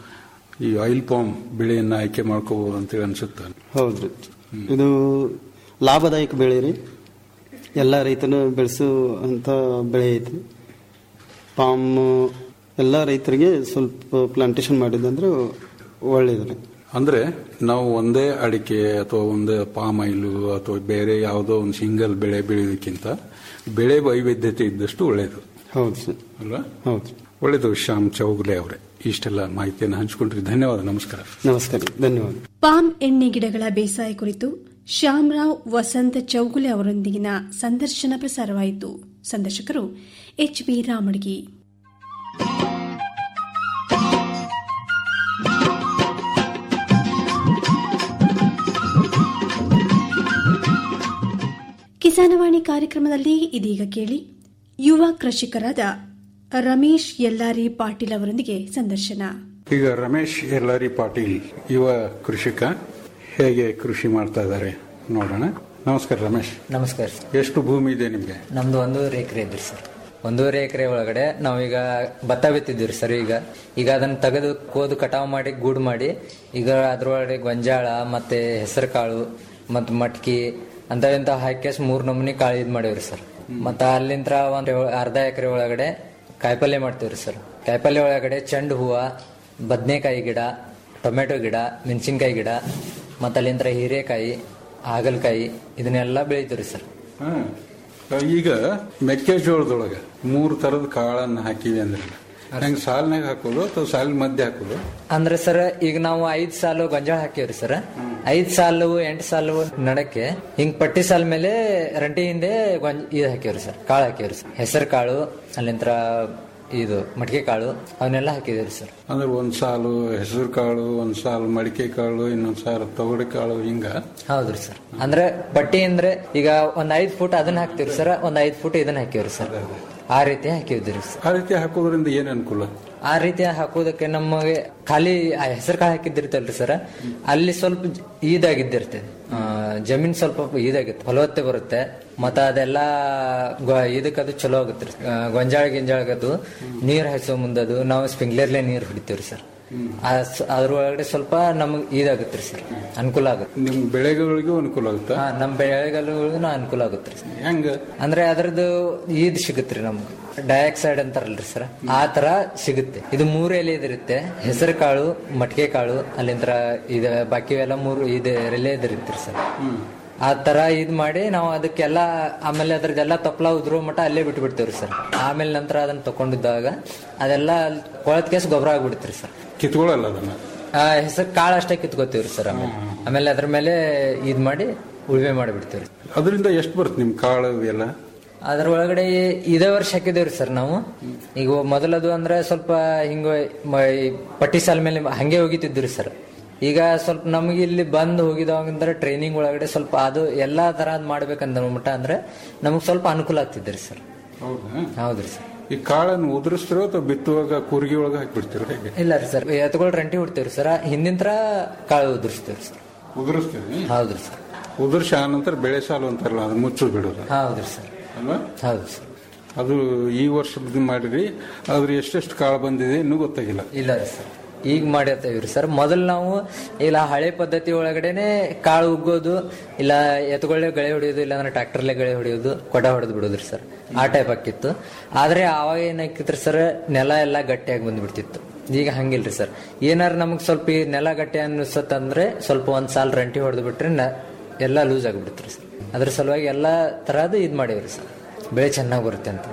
ಈ ಆಯಿಲ್ ಪಾಮ್ ಬೆಳೆಯನ್ನು ಆಯ್ಕೆ ಮಾಡ್ಕೋಬಹುದು ಅಂತೇಳಿ ಅನ್ಸುತ್ತೆ ಹೌದ್ರಿ ಇದು ಲಾಭದಾಯಕ ಬೆಳೆ ರೀ ಎಲ್ಲ ರೈತನು ಬೆಳೆಸೋ ಅಂತ ಬೆಳೆ ಐತಿ ಪಾಮ್ ಎಲ್ಲ ರೈತರಿಗೆ ಸ್ವಲ್ಪ ಪ್ಲಾಂಟೇಶನ್ ಮಾಡಿದಂದ್ರೆ ಒಳ್ಳೇದ್ರಿ ಅಂದ್ರೆ ನಾವು ಒಂದೇ ಅಡಿಕೆ ಅಥವಾ ಒಂದೇ ಪಾಮ್ ಆಯಿಲ್ ಅಥವಾ ಬೇರೆ ಯಾವುದೋ ಒಂದು ಸಿಂಗಲ್ ಬೆಳೆ ಬೆಳೆಯೋದಕ್ಕಿಂತ ಬೆಳೆ ವೈವಿಧ್ಯತೆ ಇದ್ದಷ್ಟು ಒಳ್ಳೇದು ಹೌದು ಸರ್ ಅಲ್ವಾ ಹೌದು ಒಳ್ಳೇದು ಶ್ಯಾಮ್ ಚೌಗುಲೆ ಅವರೇ ಇಷ್ಟೆಲ್ಲ ಮಾಹಿತಿಯನ್ನು ಹಂಚಿಕೊಂಡ್ರಿ ಧನ್ಯವಾದ ನಮಸ್ಕಾರ ನಮಸ್ಕಾರ ಧನ್ಯವಾದ ಪಾಮ್ ಎಣ್ಣೆ ಗಿಡಗಳ ಬೇಸಾಯ ಕುರಿತು ಶ್ಯಾಮರಾವ್ ವಸಂತ ಚೌಗುಲೆ ಅವರೊಂದಿಗಿನ ಸಂದರ್ಶನ ಪ್ರಸಾರವಾಯಿತು ಸಂದರ್ಶಕರು ಎಚ್ ಬಿ ರಾಮಡ್ಗಿ ಕಿಸಾನವಾಣಿ ಕಾರ್ಯಕ್ರಮದಲ್ಲಿ ಇದೀಗ ಕೇಳಿ ಯುವ ಕೃಷಿಕರಾದ ರಮೇಶ್ ಯಲ್ಲಾರಿ ಪಾಟೀಲ್ ಅವರೊಂದಿಗೆ ಸಂದರ್ಶನ ಈಗ ರಮೇಶ್ ಯಲ್ಲಾರಿ ಪಾಟೀಲ್ ಯುವ ಕೃಷಿಕ ಹೇಗೆ ಕೃಷಿ ಮಾಡ್ತಾ ಇದ್ದಾರೆ ನೋಡೋಣ ನಮಸ್ಕಾರ ರಮೇಶ್ ನಮಸ್ಕಾರ ಸರ್ ಎಷ್ಟು ಭೂಮಿ ಇದೆ ನಿಮಗೆ ನಮ್ದು ಒಂದೂವರೆ ಎಕರೆ ಇದ್ರಿ ಸರ್ ಒಂದೂವರೆ ಎಕರೆ ಒಳಗಡೆ ನಾವೀಗ ಭತ್ತ ಬಿತ್ತಿದ್ದೀವಿ ಸರ್ ಈಗ ಈಗ ಅದನ್ನ ತೆಗೆದು ಕೋದು ಕಟಾವು ಮಾಡಿ ಗೂಡು ಮಾಡಿ ಈಗ ಅದ್ರೊಳಗಡೆ ಗೊಂಜಾಳ ಮತ್ತೆ ಹೆಸರು ಕಾಳು ಮತ್ತು ಮಟ್ಕಿ ಅಂತ ಇಂತ ಹಾಕಿ ಮೂರ್ ನಮೂನಿ ಕಾಳು ಇದ್ ಮಾಡೇವ್ರಿ ಸರ್ ಮತ್ತ ಅಲ್ಲಿಂತ್ರ ಒಂದ್ ಅರ್ಧ ಎಕರೆ ಒಳಗಡೆ ಕಾಯಿಪಲ್ಯ ಮಾಡ್ತೀವ್ರಿ ಸರ್ ಕಾಯಿಪಲ್ಯ ಒಳಗಡೆ ಚೆಂಡು ಹೂವ ಬದನೆಕಾಯಿ ಗಿಡ ಟೊಮೆಟೊ ಗಿಡ ಮೆಣಸಿನ್ಕಾಯಿ ಗಿಡ ಮತ್ತು ಅಲ್ಲಿಂದ್ರ ಹೀರೆಕಾಯಿ ಹಾಗಲಕಾಯಿ ಇದನ್ನೆಲ್ಲ ಬೆಳಿತೀವ್ರಿ ಸರ್ ಹಾ. ಈಗ ಮೆಕ್ಕೆಜೋಳದೊಳಗೆ ಮೂರು ತರದ ಕಾಳನ್ನ ಹಾಕಿವಿ ಅಂದ್ರೆ ಹೆಂಗ್ ಸಾಲಿನಾಗ ಹಾಕೋದು ಅಥವಾ ಸಾಲಿನ ಮಧ್ಯೆ ಹಾಕೋದು ಅಂದ್ರೆ ಸರ್ ಈಗ ನಾವು ಐದ್ ಸಾಲು ಗೊಂಜಾಳ ಹಾಕಿವ್ರಿ ಸರ್ ಐದ್ ಸಾಲು ಎಂಟು ಸಾಲು ನಡಕ್ಕೆ ಹಿಂಗ್ ಪಟ್ಟಿ ಸಾಲ್ ಮೇಲೆ ರಂಟಿ ಹಿಂದೆ ಗೊಂಜ ಇದು ಹಾಕಿವ್ರಿ ಸರ್ ಕಾಳು ಹಾಕಿವ್ರಿ ಸರ್ ಹೆಸರು ಕಾಳು ಅಲ್ಲಿಂತ್ರ ಇದು ಮಡಿಕೆ ಕಾಳು ಅವನ್ನೆಲ್ಲ ಹಾಕಿದಿವ್ರಿ ಸರ್ ಅಂದ್ರೆ ಒಂದ್ ಸಾಲು ಹೆಸರು ಕಾಳು ಒಂದ್ ಸಾಲು ಮಡಿಕೆ ಕಾಳು ಇನ್ನೊಂದ್ ಸಾಲು ತೊಗರಿ ಕಾಳು ಹಿಂಗ ಹೌದ್ರಿ ಸರ್ ಅಂದ್ರೆ ಪಟ್ಟಿ ಅಂದ್ರೆ ಈಗ ಒಂದ್ ಐದ್ ಫುಟ್ ಅದನ್ನ ಹಾಕ್ತಿವ್ರಿ ಸರ್ ಒಂದ್ ಐದ್ ಫುಟ್ ಇದನ್ನ ಹಾಕಿವ್ರಿ ಸರ್ ಆ ರೀತಿ ಹಾಕಿದ್ರಿ ಸರ್ ಆ ರೀತಿ ಹಾಕೋದ್ರಿಂದ ಏನ್ ಅನುಕೂಲ ಆ ರೀತಿ ಹಾಕೋದಕ್ಕೆ ನಮಗೆ ಖಾಲಿ ಹೆಸರು ಕಾಳು ಹಾಕಿದ್ದಿರ್ತಲ್ರಿ ಸರ್ ಅಲ್ಲಿ ಸ್ವಲ್ಪ ಇದಾಗಿದ್ದಿರ್ತದೆ ಆ, ಜಮೀನ್ ಸ್ವಲ್ಪ ಇದಾಗಿತ್ತು ಫಲವತ್ತೆ ಬರುತ್ತೆ ಮತ್ತ ಅದೆಲ್ಲ ಗೊ- ಇದಕ್ಕದು ಚಲೋ ಆಗುತ್ತೆ ಗೊಂಜಾಳ ಗಿಂಜಾಳಗದು ನೀರ್ ಹಾಯಿಸೋ ಮುಂದದು ನಾವು ಸ್ಪ್ರಿಂಕ್ಲರ್ಲೆ ನೀರ್ ಹೊಡಿತೀವ್ರಿ ಸರ್ ಆ ಸ- ಅದ್ರೊಳಗಡೆ ಸ್ವಲ್ಪ ನಮಗ್ ಇದಾಗುತ್ತೆ ಸರ್ ಅನುಕೂಲ ಆಗುತ್ತೆ ನಿಮ್ ಬೆಳೆಗಳಿಗೂ ಅನುಕೂಲ ಆಗುತ್ತಾ ಹಾ ನಮ್ ಬೆಳೆಗಳಿಗೂ ಅನುಕೂಲ ಆಗುತ್ತೆ ಸರ್ ಹೆಂಗ ಅಂದ್ರೆ ಅದ್ರದ್ದು ಇದ್ ಸಿಗುತ್ತ್ರಿ ನಮ್ಗೆ ಡೈಆಕ್ಸೈಡ್ ಅಂತಾರಲ್ರಿ ಸರ್ ಆ ತರ ಸಿಗುತ್ತೆ ಇದು ಮೂರು ಎಲೆ ಇದಿರುತ್ತೆ ಹೆಸರು ಕಾಳು ಮಟ್ಕೆ ಕಾಳು ಅಲ್ಲಿಂದ್ರ ಇದ ಬಾಕಿ ಎಲ್ಲ ಮೂರು ಇದು ಎಲೆ ಇದಿರುತ್ತೆ ಸರ್ ಆ ತರ ಇದ್ ಮಾಡಿ ನಾವು ಅದಕ್ಕೆಲ್ಲ ಆಮೇಲೆ ಅದ್ರದ್ದೆಲ್ಲ ತಪ್ಪಲ ಉದುರೋ ಮಟ್ಟ ಅಲ್ಲೇ ಬಿಟ್ಟು ಬಿಡ್ತೇವ್ರಿ ಸರ್ ಆಮೇಲೆ ನಂತರ ಅದನ್ನ ತಕೊಂಡಿದ್ದಾಗ ಅದೆಲ್ಲ ಕೊಳತ್ ಕೇಸ್ ಗೊಬ್ಬರ ಆಗ್ಬಿಡ್ತೀರಿ ಸರ್ ಕಿತ್ಕೊಳ್ಳಲ್ಲ ಅದನ್ನ ಆ ಹೆಸರು ಕಾಳು ಅಷ್ಟೇ ಕಿತ್ಕೋತೀವ್ರಿ ಸರ್ ಆಮೇಲೆ ಆಮೇಲೆ ಅದ್ರ ಮೇಲೆ ಇದ್ ಮಾಡಿ ಉಳುಮೆ ಮಾಡಿಬಿಡ್ತೀವ್ರಿ ಅದರಿಂದ ಎಷ್ಟು ಬರುತ್ತೆ ನಿಮ್ ಕಾಳು ಎಲ್ಲ ಅದ್ರ ಒಳಗಡೆ ಇದೇ ವರ್ಷ ಹಾಕಿದೇವ್ರಿ ಸರ್ ನಾವು ಈಗ ಮೊದಲದು ಅಂದ್ರೆ ಸ್ವಲ್ಪ ಹಿಂಗ ಮ- ಈ ಪಟ್ಟಿ ಸಾಲ ಮೇಲೆ ಹಂಗೆ ಹೋಗಿತಿದ್ರಿ ಸರ್ ಈಗ ಸ್ವಲ್ಪ ನಮಗೆ ಇಲ್ಲಿ ಬಂದು ಹೋಗಿದವಂದ್ರೆ ಟ್ರೈನಿಂಗ್ ಒಳಗಡೆ ಸ್ವಲ್ಪ ಅದು ಎಲ್ಲಾ ತರ ಮಾಡ್ಬೇಕಂತ ಮಟ್ಟ ಅಂದ್ರೆ ನಮಗ್ ಸ್ವಲ್ಪ ಅನುಕೂಲ ಆಗ್ತಿದ್ರಿ ಸರ್ ಹೌದಾ ಹೌದ್ರಿ ಸರ್ ಈ ಕಾಳನ್ನು ಉದುರಿಸ್ತಿರೋ ಅಥವಾ ಬಿತ್ತುವಾಗ ಕೂರ್ಗಿ ಒಳಗೆ ಹಾಕ್ಬಿಡ್ತಿರೋ ಹೇಗೆ ಇಲ್ಲ ರೀ ಸರ್ ಎತ್ಕೊಳ್ ರಂಟಿ ಹೊಡ್ತೇವ್ರಿ ಸರ್ ಹಿಂದಿನ ತರ ಕಾಳು ಉದುರಿಸ್ತೇವ್ರಿ ಸರ್ ಉದುರಿಸ್ತೀವಿ ಹೌದ್ರಿ ಸರ್ ಉದುರ್ಸಿ ಆ ನಂತರ ಬೆಳೆ ಸಾಲು ಅಂತಾರಲ್ಲ ಅದು ಮುಚ್ಚು ಬಿಡೋದು ಹೌದ್ರಿ ಸರ್ ಅಲ್ವಾ ಹೌದು ಸರ್ ಅದು ಈ ವರ್ಷ ಮಾಡಿರಿ ಆದ್ರೆ ಎಷ್ಟೆಷ್ಟು ಕಾಳು ಬಂದಿದೆ ಇನ್ನೂ ಗೊತ್ತಾಗಿಲ್ಲ ಇಲ್ಲ ರೀ ಸರ್ ಈಗ ಮಾಡಿರ್ತೇವ್ರಿ ಸರ್ ಮೊದಲು ನಾವು ಇಲ್ಲ ಹಳೆ ಪದ್ಧತಿ ಒಳಗಡೆನೆ ಕಾಳು ಉಗ್ಗೋದು ಇಲ್ಲ ಎತ್ತುಗಳೇ ಗಳೆ ಹೊಡೆಯೋದು ಇಲ್ಲ ಅಂದ್ರೆ ಟ್ರಾಕ್ಟರ್ಲೆ ಗಳೆ ಹೊಡೆಯೋದು ಕೊಡ ಹೊಡೆದು ಬಿಡೋದ್ರಿ ಸರ್ ಆ ಟೈಪ್ ಆಕಿತ್ತು ಆದ್ರೆ ಆವಾಗ ಏನಾಕಿತ್ರಿ ಸರ್ ನೆಲ ಎಲ್ಲ ಗಟ್ಟಿಯಾಗಿ ಬಂದ್ಬಿಡ್ತಿತ್ತು ಈಗ ಹಂಗಿಲ್ರಿ ಸರ್ ಏನಾರ ನಮಗ್ ಸ್ವಲ್ಪ ಈ ನೆಲ ಗಟ್ಟಿ ಅನ್ಸತ್ತಂದ್ರೆ ಸ್ವಲ್ಪ ಒಂದ್ ಸಾಲ್ ರಂಟಿ ಹೊಡೆದು ಬಿಟ್ರೆ ನ- ಎಲ್ಲ ಲೂಸ್ ಆಗಿಬಿಡ್ತ್ರಿ ಸರ್ ಅದ್ರ ಸಲುವಾಗಿ ಎಲ್ಲಾ ತರಹದ್ದು ಇದ್ ಮಾಡೇವ್ರಿ ಸರ್ ಬೆಳೆ ಚೆನ್ನಾಗಿ ಬರುತ್ತೆ ಅಂತ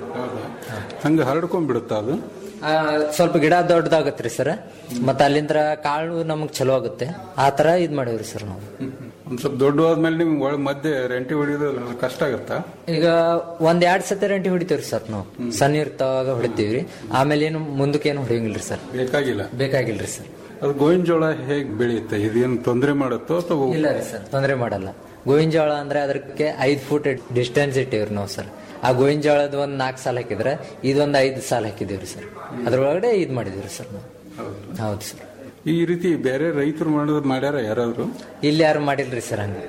ಹಂಗ ಹರಡ್ಕೊಂಡ್ಬಿಡುತ್ತಾ ಅದು ಆ, ಸ್ವಲ್ಪ ಗಿಡ ದೊಡ್ಡದಾಗತ್ರಿ ಸರ್ ಮತ್ತ ಅಲ್ಲಿಂದ ಕಾಳು ನಮಗ್ ಚಲೋ ಆಗುತ್ತೆ ಆ ತರ ಇದ್ ಮಾಡೇವ್ರಿ ಸರ್ ನಾವು ಒಂದ್ ಸ್ವಲ್ಪ ದೊಡ್ಡವಾದ್ಮೇಲೆ ನಿಮ್ಗೆ ಒಳ ಮಧ್ಯೆ ರೆಂಟಿ ಹೊಡಿಯೋದು ಕಷ್ಟ ಆಗತ್ತಾ ಈಗ ಒಂದ್ ಎರಡ್ ಸತಿ ರಂಟಿ ಹೊಡಿತೇವ್ರಿ ಸರ್ ನಾವು ಸಣ್ಣ ಇರ್ತಾವಾಗ ಹೊಡಿತೀವ್ರಿ ಆಮೇಲೆ ಏನು ಮುಂದಕ್ಕೆ ಏನು ಹೊಡಿಯಂಗಿಲ್ರಿ ಸರ್ ಬೇಕಾಗಿಲ್ಲ ಬೇಕಾಗಿಲ್ರಿ ಸರ್ ಅದು ಗೋವಿನ ಜೋಳ ಹೇಗ್ ಬೆಳೆಯುತ್ತೆ ಇದೇನು ತೊಂದರೆ ಮಾಡುತ್ತೋ ಅಥವಾ ಇಲ್ಲ ರೀ ಸರ್ ತೊಂದರೆ ಮಾಡಲ್ಲ ಗೋವಿನ ಜೋಳ ಅಂದ್ರೆ ಅದಕ್ಕೆ ಐದ್ ಫುಟ್ ಡಿಸ್ಟೆನ್ಸ್ ಇಟ್ಟೇವ್ರಿ ನಾವು ಸರ್ ಆ ಗೋವಿನ ಜೋಳದ ಒಂದ್ ನಾಲ್ಕು ಸಾಲ ಹಾಕಿದ್ರೆ ಇದೊಂದ್ ಐದ್ ಸಾಲ ಹಾಕಿದೇವ್ರಿ ಸರ್ ಅದ್ರೊಳಗಡೆ ಇದ್ ಮಾಡಿದಿವ್ರಿ ಸರ್ ನಾವು ಹೌದು ಸರ್ ಈ ರೀತಿ ಬೇರೆ ರೈತರು ಮಾಡೋದು ಮಾಡ್ಯಾರ ಯಾರಾದ್ರು ಇಲ್ಲಿ ಯಾರು ಮಾಡಿಲ್ರಿ ಸರ್ ಹಂಗ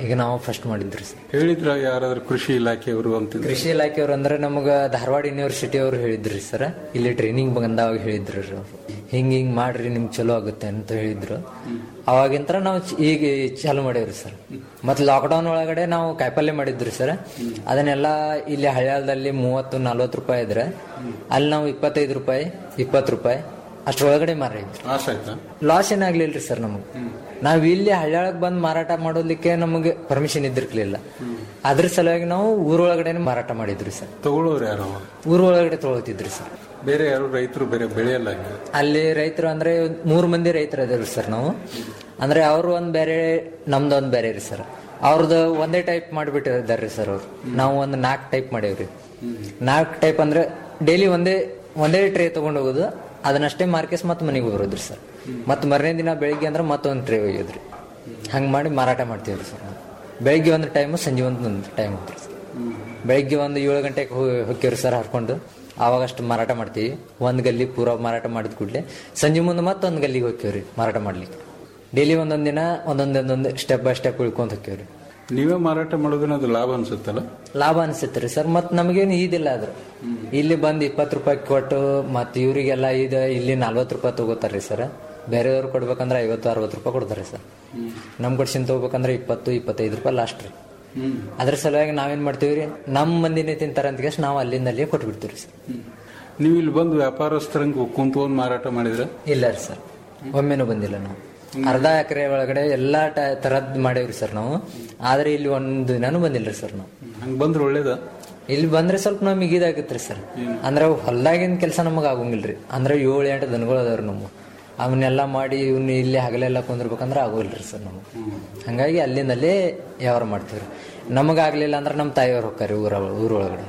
ಈಗ ನಾವು ಫಸ್ಟ್ ಮಾಡಿದ್ರಿ ಸರ್ ಹೇಳಿದ್ರ ಯಾರಾದ್ರೂ ಕೃಷಿ ಇಲಾಖೆಯವರು ಅಂತ ಕೃಷಿ ಇಲಾಖೆಯವರು ಅಂದ್ರೆ ನಮಗ ಧಾರವಾಡ ಯೂನಿವರ್ಸಿಟಿ ಅವ್ರು ಹೇಳಿದ್ರಿ ಸರ್ ಇಲ್ಲಿ ಟ್ರೈನಿಂಗ್ ಬಂದಾಗ ಹೇಳಿದ್ರು ಅವ್ರು ಹಿಂಗ್ ಹಿಂಗ್ ಮಾಡ್ರಿ ನಿಮ್ಗೆ ಚಲೋ ಆಗುತ್ತೆ ಅಂತ ಹೇಳಿದ್ರು ಅವಾಗಿಂತ್ರ ನಾವು ಚ- ಈಗ ಚಾಲು ಮಾಡೇವ್ರಿ ಸರ್ ಮತ್ ಲಾಕ್ಡೌನ್ ಒಳಗಡೆ ನಾವು ಕಾಯಿಪಲ್ಯ ಮಾಡಿದ್ರಿ ಸರ್ ಅದನ್ನೆಲ್ಲ ಇಲ್ಲಿ ಹಳ್ಯಾಳದಲ್ಲಿ ಮೂವತ್ತು ನಲ್ವತ್ತು ರೂಪಾಯಿ ಇದ್ರೆ ಅಲ್ಲಿ ನಾವು ಇಪ್ಪತ್ತೈದು ರೂಪಾಯಿ ಇಪ್ಪತ್ತು ರೂಪಾಯಿ ಅಷ್ಟ್ರೊಳಗಡೆ ಮಾರಿದ್ರಿ ಆಸೆ ಆಯ್ತಾ ಲಾಸ್ ಏನಾಗ್ಲಿಲ್ರಿ ಸರ್ ನಮಗೆ ನಾವ್ ಇಲ್ಲಿ ಹಳ್ಯಾಳಕ್ ಬಂದ್ ಮಾರಾಟ ಮಾಡೋದಕ್ಕೆ ನಮಗೆ ಪರ್ಮಿಷನ್ ಇದ್ದಿರ್ಲಿಲ್ಲ ಅದ್ರ ಸಲುವಾಗಿ ನಾವು ಊರೊಳಗಡೆ ಮಾರಾಟ ಮಾಡಿದ್ರಿ ಸರ್ ತಗೊಳ್ಳೋರು ಯಾರು ಊರೊಳಗಡೆ ತಗೊಳ್ತಿದ್ರಿ ಸರ್ ಬೇರೆ ಯಾರು ರೈತರು ಬೇರೆ ಬೆಳೆಯಲ್ಲ ಹಂಗೆ ಅಲ್ಲಿ ರೈತರು ಅಂದ್ರೆ ಮೂರ್ ಮಂದಿ ರೈತರು ಅದೇವ್ರಿ ಸರ್ ನಾವು ಅಂದ್ರೆ ಅವ್ರು ಒಂದ್ ಬೇರೆ ನಮ್ದು ಒಂದ್ ಬೇರೆ ರೀ ಸರ್ ಅವ್ರದ್ದು ಒಂದೇ ಟೈಪ್ ಮಾಡಿಬಿಟ್ಟಿದ್ದಾರೆ ಸರ್ ಅವ್ರು ನಾವು ಒಂದ್ ನಾಲ್ಕು ಟೈಪ್ ಮಾಡೇವ್ರಿ ನಾಲ್ಕು ಟೈಪ್ ಅಂದ್ರೆ ಡೈಲಿ ಒಂದೇ ಒಂದೇ ಟ್ರೇ ತಗೊಂಡ್ ಹೋಗೋದು ಅದನ್ನಷ್ಟೇ ಮಾರ್ಕೆಸ್ ಮತ್ತೆ ಮನೆಗೆ ಬರೋದ್ರಿ ಸರ್ ಮತ್ತೆ ಮರನೇ ದಿನ ಬೆಳಿಗ್ಗೆ ಅಂದ್ರೆ ಮತ್ತೊಂದು ಟ್ರೇ ಒಯ್ಯೋದ್ರಿ ಹಂಗ್ ಮಾಡಿ ಮಾರಾಟ ಮಾಡ್ತೀವ್ರಿ ಸರ್ ನಾವು ಬೆಳಿಗ್ಗೆ ಒಂದು ಟೈಮು ಸಂಜೆ ಒಂದು ಟೈಮ್ ಅಂತ ಸರ್ ಬೆಳಿಗ್ಗೆ ಒಂದು ಏಳು ಗಂಟೆಗೆ ಹೋಗ್ತೀವ್ರಿ ಸರ್ ಹರ್ಕೊಂಡು ಆವಾಗ ಅಷ್ಟು ಮಾರಾಟ ಮಾಡ್ತೀವಿ ಒಂದ್ ಗಲ್ಲಿ ಪೂರ ಮಾರಾಟ ಮಾಡಿದ ಕೂಡಲೇ ಸಂಜೆ ಮುಂದೆ ಮತ್ತೊಂದು ಗಲ್ಲಿಗೆ ಹೋಗ್ತೀವ್ರಿ ಮಾರಾಟ ಮಾಡ್ಲಿಕ್ಕೆ ಡೈಲಿ ಒಂದೊಂದ್ ದಿನ ಒಂದೊಂದ್ ಒಂದೊಂದು ಸ್ಟೆಪ್ ಬೈ ಸ್ಟೆಪ್ ಉಳ್ಕೊಂತ ಹೋಗ್ತೀವ್ರಿ ನೀವೇ ಮಾರಾಟ ಮಾಡೋದನ್ನ ಅದು ಲಾಭ ಅನ್ಸುತ್ತಲ್ಲ ಲಾಭ ಅನ್ಸುತ್ತೆ ರೀ ಸರ್ ಮತ್ ನಮಗೇನು ಇದಿಲ್ಲ ಅದ್ರ ಇಲ್ಲಿ ಬಂದ್ ಇಪ್ಪತ್ತು ರೂಪಾಯಿ ಕೊಟ್ಟು ಮತ್ ಇವ್ರಿಗೆಲ್ಲ ಇದು ಇಲ್ಲಿ ನಲ್ವತ್ತು ರೂಪಾಯಿ ತಗೋತಾರ್ರಿ ಸರ್ ಬೇರೆಯವ್ರು ಕೊಡ್ಬೇಕಂದ್ರೆ ಐವತ್ತು ಅರವತ್ತು ರೂಪಾಯಿ ಕೊಡ್ತಾರೆ ಸರ್ ನಮ್ ಕಡ್ಸಿಂದ ತಗೋಬೇಕಂದ್ರೆ ಇಪ್ಪತ್ತು ಇಪ್ಪತ್ತೈದು ರೂಪಾಯಿ ಲಾಸ್ಟ್ ರೀ ಅದ್ರ ಸಲುವಾಗಿ ನಾವೇನ್ ಮಾಡ್ತೀವಿ ರೀ ನಮ್ಮ ಮಂದಿನೇ ತಿಂತಾರ ಅಂತ ಕೇಸ್ ನಾವು ಅಲ್ಲಿಂದ ಅಲ್ಲಿಯೇ ಕೊಟ್ಟು ಬಿಡ್ತೀವಿ ಸರ್ ನೀವು ಇಲ್ಲಿ ಬಂದು ವ್ಯಾಪಾರಸ್ಥರಂಗೆ ಕುಂತ್ಕೊಂಡು ಮಾರಾಟ ಮಾಡಿದ್ರೆ ಇಲ್ಲ ರೀ ಸರ್ ಒಮ್ಮೆನೂ ಬಂದಿಲ್ಲ ನಾವು ಅರ್ಧ ಎಕರೆ ಒಳಗಡೆ ಎಲ್ಲಾ ಟ- ತರದ್ ಮಾಡೇವ್ರಿ ಸರ್ ನಾವು ಆದ್ರೆ ಇಲ್ಲಿ ಒಂದ್ ದಿನಾನು ಬಂದಿಲ್ಲ ರೀ ಸರ್ ನಾವು ಹಂಗೆ ಬಂದ್ರೆ ಒಳ್ಳೇದ ಇಲ್ಲಿ ಬಂದ್ರೆ ಸ್ವಲ್ಪ ನಮಗೆ ಇದಾಗತ್ರಿ ಸರ್ ಅಂದ್ರೆ ಹೊಲ್ದಾಗಿನ ಕೆಲಸ ನಮಗ ಆಗಂಗಿಲ್ರಿ ಅಂದ್ರೆ ಏಳು ಎಂಟು ದನಗಳು ಅದಾವ್ರಿ ನಮ್ಮ ಅವನ್ನೆಲ್ಲ ಮಾಡಿ ಇವ್ನ ಇಲ್ಲಿ ಹಗಲೆಲ್ಲ ಕುಂದಿರ್ಬೇಕಂದ್ರೆ ಆಗೋಲ್ರಿ ಸರ್ ನಮಗೆ ಹಂಗಾಗಿ ಅಲ್ಲಿಂದಲೇ ವ್ಯವಹಾರ ಮಾಡ್ತೀವ್ರಿ ನಮಗಾಗ್ಲಿಲ್ಲ ಅಂದ್ರೆ ನಮ್ಮ ತಾಯಿಯವ್ರು ಹೋಗ್ತಾರೆ ಊರ ಊರೊಳಗಡೆ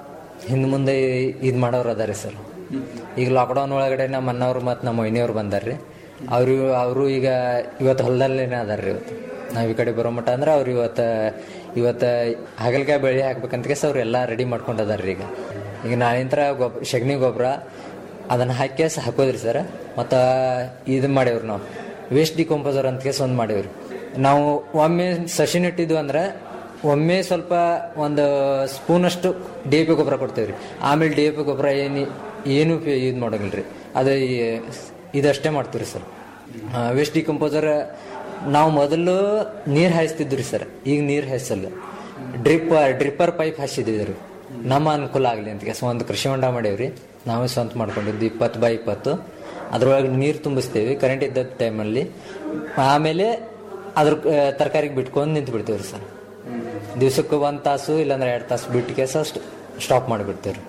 ಹಿಂದ್ ಮುಂದೆ ಇದ್ ಮಾಡೋರು ಅದಾರಿ ಸರ್ ಈಗ ಲಾಕ್ಡೌನ್ ಒಳಗಡೆ ನಮ್ಮ ಅಣ್ಣವ್ರು ಮತ್ತು ನಮ್ಮ ವೈನಿಯವ್ರು ಬಂದಾರ್ರಿ ಅವರು ಅವರು ಈಗ ಇವತ್ತು ಹೊಲದಲ್ಲೇನೆ ಅದಾರ್ರಿ ಇವತ್ತು ನಾವ್ ಈ ಕಡೆ ಬರೋ ಮಟ್ಟ ಅಂದ್ರೆ ಅವ್ರು ಇವತ್ತ ಇವತ್ತ ಹಾಗಲ್ಕಾಯಿ ಬೆಳೆ ಹಾಕ್ಬೇಕಂತ ಕೇಸ್ ಅವ್ರು ಎಲ್ಲ ರೆಡಿ ಮಾಡ್ಕೊಂಡು ಅದಾರ್ರಿ ಈಗ ಈಗ ನಾಳಿಂತ್ರ ಗೊಬ್ಬ ಸಗಣಿ ಗೊಬ್ಬರ ಅದನ್ನ ಹಾಕಿ ಹಾಕೋದ್ರಿ ಸರ್ ಮತ್ತ ಇದು ಮಾಡೇವ್ರಿ ನಾವು ವೇಸ್ಟ್ ಡಿಕಂಪೋಸರ್ ಅಂತ ಕೇಸ್ ಒಂದು ಮಾಡೇವ್ರಿ ನಾವು ಒಮ್ಮೆ ಸಸಿ ನೆಟ್ಟಿದ್ವು ಅಂದ್ರೆ ಒಮ್ಮೆ ಸ್ವಲ್ಪ ಒಂದು ಸ್ಪೂನ್ ಅಷ್ಟು ಡಿ ಪಿ ಗೊಬ್ಬರ ಕೊಡ್ತೇವ್ರಿ ಆಮೇಲೆ ಡಿ ಪಿ ಗೊಬ್ಬರ ಏನು ಏನು ಇದು ಮಾಡೋಂಗಿಲ್ರಿ ಅದು ಈ- ಇದಷ್ಟೇ ಮಾಡ್ತೀವ್ರಿ ಸರ್ ವೇಸ್ಟ್ ಡಿಕಂಪೋಸರ್ ನಾವು ಮೊದಲು ನೀರ್ ಹಾಯಿಸ್ತಿದ್ವಿ ಸರ್ ಈಗ ನೀರ್ ಹಾಯಿಸಲ್ಲ ಡ್ರಿಪ್ ಡ್ರಿಪ್ಪರ್ ಪೈಪ್ ಹಾಸಿದ್ವಿ ರೀ ನಮ್ಮ ಅನುಕೂಲ ಆಗಲಿ ಅಂತ ಸೊ ಒಂದು ಕೃಷಿ ಹೊಂಡ ಮಾಡೇವ್ರಿ ನಾವೇ ಸ್ವಂತ ಮಾಡ್ಕೊಂಡಿದ್ದು ಇಪ್ಪತ್ತು ಬೈ ಇಪ್ಪತ್ತು ಅದ್ರೊಳಗೆ ನೀರು ತುಂಬಿಸ್ತೇವೆ ಕರೆಂಟ್ ಇದ್ದ ಟೈಮಲ್ಲಿ ಆಮೇಲೆ ಅದ್ರ ತರಕಾರಿಗೆ ಬಿಟ್ಕೊಂಡು ನಿಂತು ಬಿಡ್ತೇವ್ರಿ ಸರ್ ದಿವ್ಸಕ್ಕೆ ಒಂದ್ ತಾಸು ಇಲ್ಲಾಂದ್ರೆ ಎರಡು ತಾಸು ಬಿಟ್ಟು ಕೇಸ ಸ್ಟಾಪ್ ಮಾಡಿಬಿಡ್ತೇವ್ರಿ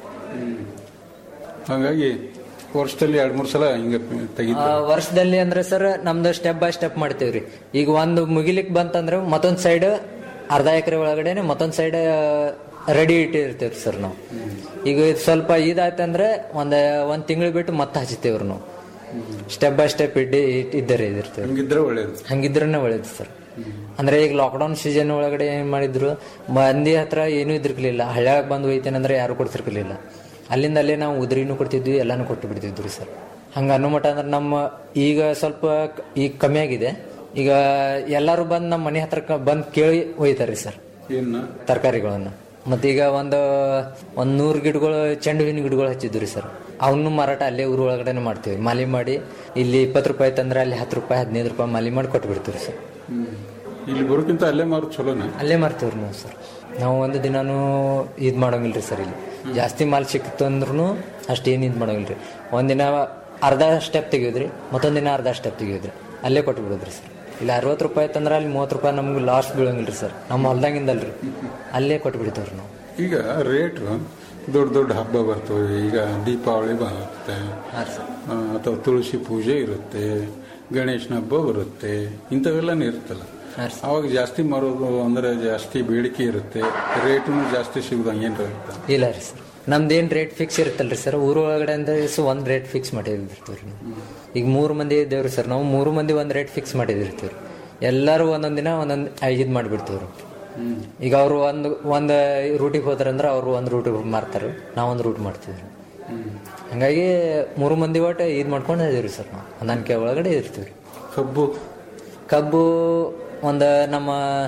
ಹಾಗಾಗಿ ವರ್ಷದಲ್ಲಿ ಎರಡ್ ಮೂರ್ ಸಲ ಹಿಂಗೆ ತೆಗಿತ ಆ, ವರ್ಷದಲ್ಲಿ ಅಂದ್ರೆ ಸರ್ ನಮ್ದು ಸ್ಟೆಪ್ ಬೈ ಸ್ಟೆಪ್ ಮಾಡ್ತೇವ್ರಿ ಈಗ ಒಂದು ಮುಗಿಲಿಕ್ ಬಂತಂದ್ರೆ ಮತ್ತೊಂದ್ ಸೈಡ್ ಅರ್ಧ ಎಕರೆ ಒಳಗಡೆನೆ ಮತ್ತೊಂದ್ ಸೈಡ್ ರೆಡಿ ಇಟ್ಟಿರ್ತೇವ್ರಿ ಸರ್ ನಾವು ಈಗ ಇದ್ ಸ್ವಲ್ಪ ಇದಾಯ್ತಂದ್ರೆ ಒಂದ್ ಒಂದ್ ತಿಂಗಳು ಬಿಟ್ಟು ಮತ್ತೆ ಹಚ್ತೇವ್ರಿ ನಾವು ಸ್ಟೆಪ್ ಬೈ ಸ್ಟೆಪ್ ಇಡ್ಡಿ ಇದ್ದರೆ ಇದಿರ್ತೇವೆ ಹಂಗಿದ್ರೆ ಒಳ್ಳೇದು ಹಂಗಿದ್ರನೇ ಒಳ್ಳೇದು ಸರ್ ಅಂದ್ರೆ ಈಗ ಲಾಕ್ಡೌನ್ ಸೀಸನ್ ಒಳಗಡೆ ಏನ್ ಮಾಡಿದ್ರು ಮಂದಿ ಹತ್ರ ಏನೂ ಇದ್ರಿರ್ಲಿಲ್ಲ ಹಳ್ಳ್ಯಾಗ ಬಂದು ಒಯ್ತೇನಂದ್ರೆ ಯಾರು ಕೊಡ್ತಿರ್ಲಿಲ್ಲ ಅಲ್ಲಿಂದ ಅಲ್ಲೇ ನಾವು ಉದ್ರಿನೂ ಕೊಡ್ತಿದ್ವಿ ಎಲ್ಲಾನು ಕೊಟ್ಟು ಬಿಡ್ತಿದ್ವಿ ಸರ್ ಹಂಗ ಅನ್ನೋ ಮಟ್ಟ ಅಂದ್ರೆ ನಮ್ಮ ಈಗ ಸ್ವಲ್ಪ ಕ- ಈಗ ಕಮ್ಮಿ ಆಗಿದೆ ಈಗ ಎಲ್ಲಾರು ಬಂದ್ ನಮ್ಮ ಮನೆ ಹತ್ರ ಕ- ಬಂದ್ ಕೇಳಿ ಒಯ್ತಾರ್ರಿ ಸರ್ ಏನ ತರಕಾರಿಗಳನ್ನ ಮತ್ತೀಗ ಒಂದು ಒಂದ್ ನೂರು ಗಿಡಗಳು ಚೆಂಡು ಹೂವಿನ ಗಿಡಗಳು ಹಚ್ಚಿದ್ವಿ ಸರ್ ಅವನು ಮಾರಾಟ ಅಲ್ಲೇ ಊರ ಒಳಗಡೆನೆ ಮಾಡ್ತೀವಿ ಮಾಲಿ ಮಾಡಿ ಇಲ್ಲಿ ಇಪ್ಪತ್ತು ರೂಪಾಯಿ ತಂದ್ರೆ ಅಲ್ಲಿ ಹತ್ತು ರೂಪಾಯಿ ಹದಿನೈದು ರೂಪಾಯಿ ಮಾಲಿ ಮಾಡಿ ಕೊಟ್ಟು ಬಿಡ್ತೀವಿ ಸರ್ ಇಲ್ಲಿ ಬರೋಕ್ಕಿಂತ ಅಲ್ಲೇ ಮಾರು ಚಲೋನ ಅಲ್ಲೇ ಮಾರ್ತೀವ್ರಿ ನಾವು ಸರ್ ನಾವು ಒಂದು ದಿನಾನು ಇದ್ ಮಾಡಂಗಿಲ್ರಿ ಸರ್ ಇಲ್ಲಿ ಜಾಸ್ತಿ ಮಾಲ್ ಸಿಕ್ತು ಅಂದ್ರೂ ಅಷ್ಟೇನು ಇದ್ ಮಾಡಂಗಿಲ್ರಿ ಒಂದಿನ ಅರ್ಧ ಸ್ಟೆಪ್ ತೆಗಿಯೋದ್ರಿ ಮತ್ತೊಂದ್ ದಿನ ಅರ್ಧ ಸ್ಟೆಪ್ ತೆಗಿಯೋದ್ರಿ ಅಲ್ಲೇ ಕೊಟ್ಟು ಬಿಡೋದ್ರಿ ಸರ್ ಇಲ್ಲಿ ಅರವತ್ತು ರೂಪಾಯಿ ತಂದ್ರೆ ಅಲ್ಲಿ ಮೂವತ್ತು ರೂಪಾಯಿ ನಮ್ಗೆ ಲಾಸ್ಟ್ ಬೀಳಂಗಿಲ್ರಿ ಸರ್ ನಮ್ಮ ಹೊಲ್ದಾಗಿಂದಲ್ರಿ ಅಲ್ಲೇ ಕೊಟ್ಟು ಬಿಡ್ತೇವ್ರಿ ನಾವು ಈಗ ರೇಟ್ ದೊಡ್ಡ ದೊಡ್ಡ ಹಬ್ಬ ಬರ್ತವೆ ಈಗ ದೀಪಾವಳಿ ಬರುತ್ತೆ ಹಾಂ ಸರ್ ಆ, ಅಥವಾ ತುಳಸಿ ಪೂಜೆ ಇರುತ್ತೆ ಗಣೇಶನ ಹಬ್ಬ ಬರುತ್ತೆ ಇಂಥವೆಲ್ಲನೂ ಇರುತ್ತಲ್ಲ ಹಾಂ ಸರ್ ಅವಾಗ ಜಾಸ್ತಿ ಮಾರೋದು ಅಂದ್ರೆ ಜಾಸ್ತಿ ಬೇಡಿಕೆ ಇರುತ್ತೆ ರೇಟು ಜಾಸ್ತಿ ಸಿಗೋದು ಹಂಗೇನು ಇರುತ್ತೆ ಇಲ್ಲ ರೀ ಸರ್ ನಮ್ದೇನ್ ರೇಟ್ ಫಿಕ್ಸ್ ಇರುತ್ತಲ್ರಿ ಸರ್ ಊರ ಒಳಗಡೆ ಅಂದ್ರೆ ಸೊ ಒಂದ್ ರೇಟ್ ಫಿಕ್ಸ್ ಮಾಡಿದಿರ್ತೀವಿ ನಾವು ಈಗ ಮೂರು ಮಂದಿ ಇದ್ದೇವ್ರಿ ಸರ್ ನಾವು ಮೂರು ಮಂದಿ ಒಂದ್ ರೇಟ್ ಫಿಕ್ಸ್ ಮಾಡಿದಿರ್ತೀವಿ ಎಲ್ಲರೂ ಒಂದೊಂದ್ ದಿನ ಒಂದೊಂದ್ ಇದು ಮಾಡಿಬಿಡ್ತೀವ್ರಿ ಈಗ ಅವರು ಒಂದು ಒಂದು ರೂಟಿಗೆ ಹೋದ್ರಂದ್ರೆ ಅವರು ಒಂದು ರೂಟ್ ಮಾರ್ತಾರೆ ನಾವು ಒಂದು ರೂಟ್ ಮಾಡ್ತೀವಿ ಹಂಗಾಗಿ ಮೂರು ಮಂದಿ ಒಟ್ಟು ಇದು ಮಾಡ್ಕೊಂಡು ಇದೀವಿ ಸರ್ ನಾವು ಹೊಂದಾಣಿಕೆ ಒಳಗಡೆ ಇರ್ತೀವಿ ಕಬ್ಬು ಕಬ್ಬು ಒಂದು ನಮ್ಮ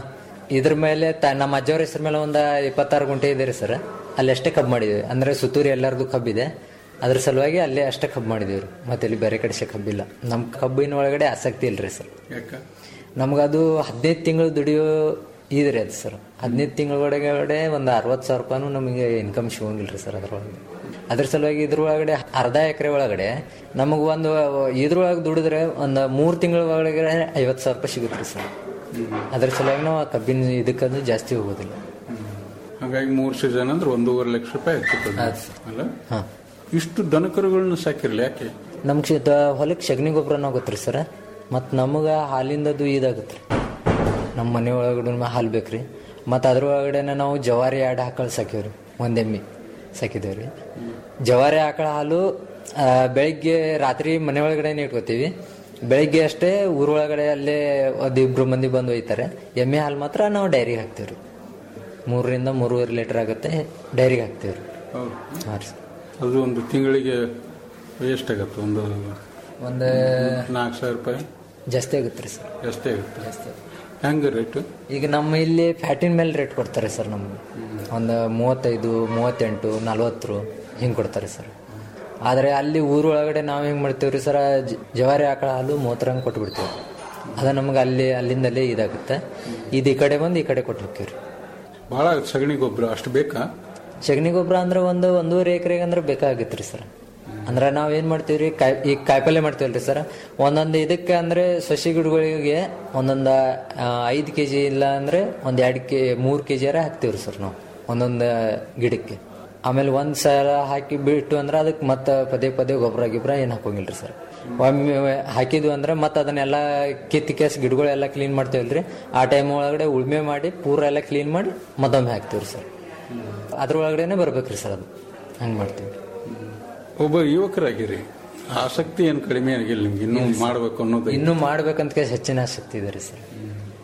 ಇದ್ರ ಮೇಲೆ ತ- ನಮ್ಮ ಅಜ್ಜವ್ರ ಹೆಸರ ಮೇಲೆ ಒಂದ ಇಪ್ಪತ್ತಾರು ಗುಂಟೆ ಇದೆ ರೀ ಸರ್ ಅಲ್ಲಿ ಅಷ್ಟೇ ಕಬ್ಬು ಮಾಡಿದ್ವಿ ಅಂದ್ರೆ ಸುತ್ತೂರಿ ಎಲ್ಲರದು ಕಬ್ಬಿದೆ ಅದ್ರ ಸಲುವಾಗಿ ಅಲ್ಲೇ ಅಷ್ಟೇ ಕಬ್ಬು ಮಾಡಿದೀವಿ ರೀ ಮತ್ತೆ ಇಲ್ಲಿ ಬೇರೆ ಕಡೆ ಕಬ್ಬಿಲ್ಲ ನಮ್ಮ ಕಬ್ಬಿನ ಒಳಗಡೆ ಆಸಕ್ತಿ ಇಲ್ರಿ ಸರ್ ಯಾಕ ನಮ್ಗದು ಹದಿನೈದು ತಿಂಗಳು ದುಡಿಯೋ ಇದ್ರಿ ಅದು ಸರ್ ಹದಿನೈದು ತಿಂಗಳ ಒಳಗಡೆ ಒಂದು ಅರವತ್ತು ಸಾವಿರ ರೂಪಾಯಿನೂ ನಮಗೆ ಇನ್ಕಮ್ ಸಿಗೋಂಗಿಲ್ಲ ರೀ ಸರ್ ಅದ್ರೊಳಗೆ ಅದ್ರ ಸಲುವಾಗಿ ಇದ್ರೊಳಗಡೆ ಅರ್ಧ ಎಕರೆ ಒಳಗಡೆ ನಮಗೆ ಒಂದು ಇದ್ರೊಳಗೆ ದುಡಿದ್ರೆ ಒಂದು ಮೂರು ತಿಂಗಳ ಒಳಗಡೆ ಐವತ್ತು ಸಾವಿರ ರೂಪಾಯಿ ಸಿಗುತ್ತೆ ರೀ ಸರ್ ಅದ್ರ ಸಲುವಾಗಿ ನಾವು ಆ ಕಬ್ಬಿನ ಇದಕ್ಕಂದು ಜಾಸ್ತಿ ಹೋಗೋದಿಲ್ಲ ಹಾಗಾಗಿ ಮೂರು ಸೀಸನ್ ಅಂದ್ರೆ ಒಂದೂವರೆ ಲಕ್ಷ ರೂಪಾಯಿ ಆಗ್ತದೆ ಹೌದು ಸರ್. ಅಲ್ಲ ಹಾಂ ಇಷ್ಟು ದನಕರುಗಳನ್ನ ಸಾಕಿರ್ಲಿ ಯಾಕೆ ನಮ್ಗೆ ಹೊಲಕ್ಕೆ ಸಗಣಿ ಗೊಬ್ಬರನ ಆಗುತ್ತೆ ರೀ ಸರ್ ಮತ್ತು ನಮಗೆ ಹಾಲಿಂದದು ಇದಾಗುತ್ತೆ ರೀ ನಮ್ಮ ಮನೆ ಒಳಗಡೆ ಹಾಲು ಬೇಕು ರೀ ಮತ್ತು ಅದ್ರೊಳಗಡೆ ನಾವು ಜವಾರಿ ಆಡ ಆಕಳು ಸಾಕೀವ್ರಿ ಒಂದು ಎಮ್ಮೆ ಸಾಕಿದ್ದೇವೆ ರೀ ಜವಾರಿ ಆಕಳ ಹಾಲು ಆ, ಬೆಳಿಗ್ಗೆ ರಾತ್ರಿ ಮನೆ ಒಳಗಡೆ ಇಟ್ಕೋತೀವಿ ಬೆಳಿಗ್ಗೆ ಅಷ್ಟೇ ಊರೊಳಗಡೆ ಅಲ್ಲೇ ಒಂದು ಇಬ್ರು ಮಂದಿ ಬಂದು ಒಯ್ತಾರೆ ಎಮ್ಮೆ ಹಾಲು ಮಾತ್ರ ನಾವು ಡೈರಿಗೆ ಹಾಕ್ತೀವಿ ರೀ ಮೂರರಿಂದ ಮೂರುವರೆ ಲೀಟರ್ ಆಗುತ್ತೆ ಡೈರಿಗೆ ಹಾಕ್ತೀವಿ ರೀ ಹೌದು ಹಾಂ ರೀ ಅದು ಒಂದು ತಿಂಗಳಿಗೆ ಎಷ್ಟಾಗತ್ತೆ ಒಂದು ಒಂದು ನಾಲ್ಕು ಸಾವಿರ ರೂಪಾಯಿ ಜಾಸ್ತಿ ಆಗುತ್ತೆ ರೀ ಸರ್ ಎಷ್ಟೇ ಆಗುತ್ತೆ ಹೆಂಗೆ ರೇಟು ಈಗ ನಮ್ಮ ಇಲ್ಲಿ ಫ್ಯಾಟಿನ ಮೇಲೆ ರೇಟ್ ಕೊಡ್ತಾರೆ ಸರ್ ನಮ್ಗೆ ಒಂದು ಮೂವತ್ತೈದು ಮೂವತ್ತೆಂಟು ನಲ್ವತ್ತು ಹಿಂಗೆ ಕೊಡ್ತಾರೆ ಸರ್ ಆದರೆ ಅಲ್ಲಿ ಊರೊಳಗಡೆ ನಾವು ಹೆಂಗೆ ಮಾಡ್ತೀವಿ ರೀ ಸರ್ ಜ- ಜವಾರಿ ಆಕಳ ಹಾಲು ಮೂವತ್ತರಂಗೆ ಕೊಟ್ಬಿಡ್ತೀವಿ ಅದು ನಮ್ಗೆ ಅಲ್ಲಿ ಅಲ್ಲಿಂದಲೇ ಇದಾಗುತ್ತೆ ಇದು ಈ ಕಡೆ ಬಂದು ಈ ಕಡೆ ಕೊಟ್ಟು ಹೋಗ್ತೀವಿ ರೀ ಭಾಳ ಸಗಣಿ ಗೊಬ್ಬರ ಅಷ್ಟು ಬೇಕಾ ಸಗಣಿ ಗೊಬ್ಬರ ಅಂದ್ರೆ ಒಂದು ಒಂದೂವರೆ ಎಕರೆಗೆ ಅಂದ್ರೆ ಬೇಕಾಗುತ್ತೆ ರೀ ಸರ್ ಅಂದ್ರೆ ನಾವು ಏನು ಮಾಡ್ತೀವಿ ರೀ ಕಾಯಿ ಈಗ ಕಾಯಿಪಲ್ಯ ಮಾಡ್ತೀವಲ್ಲ ರೀ ಸರ್ ಒಂದೊಂದು ಇದಕ್ಕೆ ಅಂದರೆ ಸಸಿ ಗಿಡಗಳಿಗೆ ಒಂದೊಂದು ಐದು ಕೆ ಜಿ ಇಲ್ಲ ಅಂದರೆ ಒಂದು ಎರಡು ಕೆ ಮೂರು ಕೆ ಜಿಯಾರ ಹಾಕ್ತೀವಿ ರೀ ಸರ್ ನಾವು ಒಂದೊಂದು ಗಿಡಕ್ಕೆ ಆಮೇಲೆ ಒಂದು ಸಲ ಹಾಕಿ ಬಿಟ್ಟು ಅಂದ್ರೆ ಅದಕ್ಕೆ ಮತ್ತೆ ಪದೇ ಪದೇ ಗೊಬ್ಬರ ಗಿಬ್ಬರ ಏನು ಹಾಕೋಂಗಿಲ್ಲ ರೀ ಸರ್ ಒಮ್ಮೆ ಹಾಕಿದ್ವಿ ಅಂದ್ರೆ ಮತ್ತೆ ಅದನ್ನೆಲ್ಲ ಕಿತ್ತು ಕೇಸ್ ಗಿಡಗಳೆಲ್ಲ ಕ್ಲೀನ್ ಮಾಡ್ತೇವಲ್ರಿ ಆ ಟೈಮ್ ಒಳಗಡೆ ಉಳ್ಮೆ ಮಾಡಿ ಪೂರ ಎಲ್ಲ ಕ್ಲೀನ್ ಮಾಡಿ ಮತ್ತೊಮ್ಮೆ ಹಾಕ್ತೀವಿ ರೀ ಸರ್ ಅದ್ರೊಳಗಡೆನೆ ಬರ್ಬೇಕ್ರಿ ಸರ್ ಅದು ಹಂಗೆ ಮಾಡ್ತೀವಿ ಒಬ್ಬ ಯುವಕರಾಗಿರಿ ಆಸಕ್ತಿ ಏನು ಕಡಿಮೆ ಆಗಿಲ್ಲ ನಿಮ್ಗೆ ಇನ್ನೂ ಮಾಡಬೇಕು ಅನ್ನೋದು ಇನ್ನೂ ಮಾಡ್ಬೇಕಂತ ಕೇಸ್ ಹೆಚ್ಚಿನ ಆಸಕ್ತಿ ಇದೆ ರೀ ಸರ್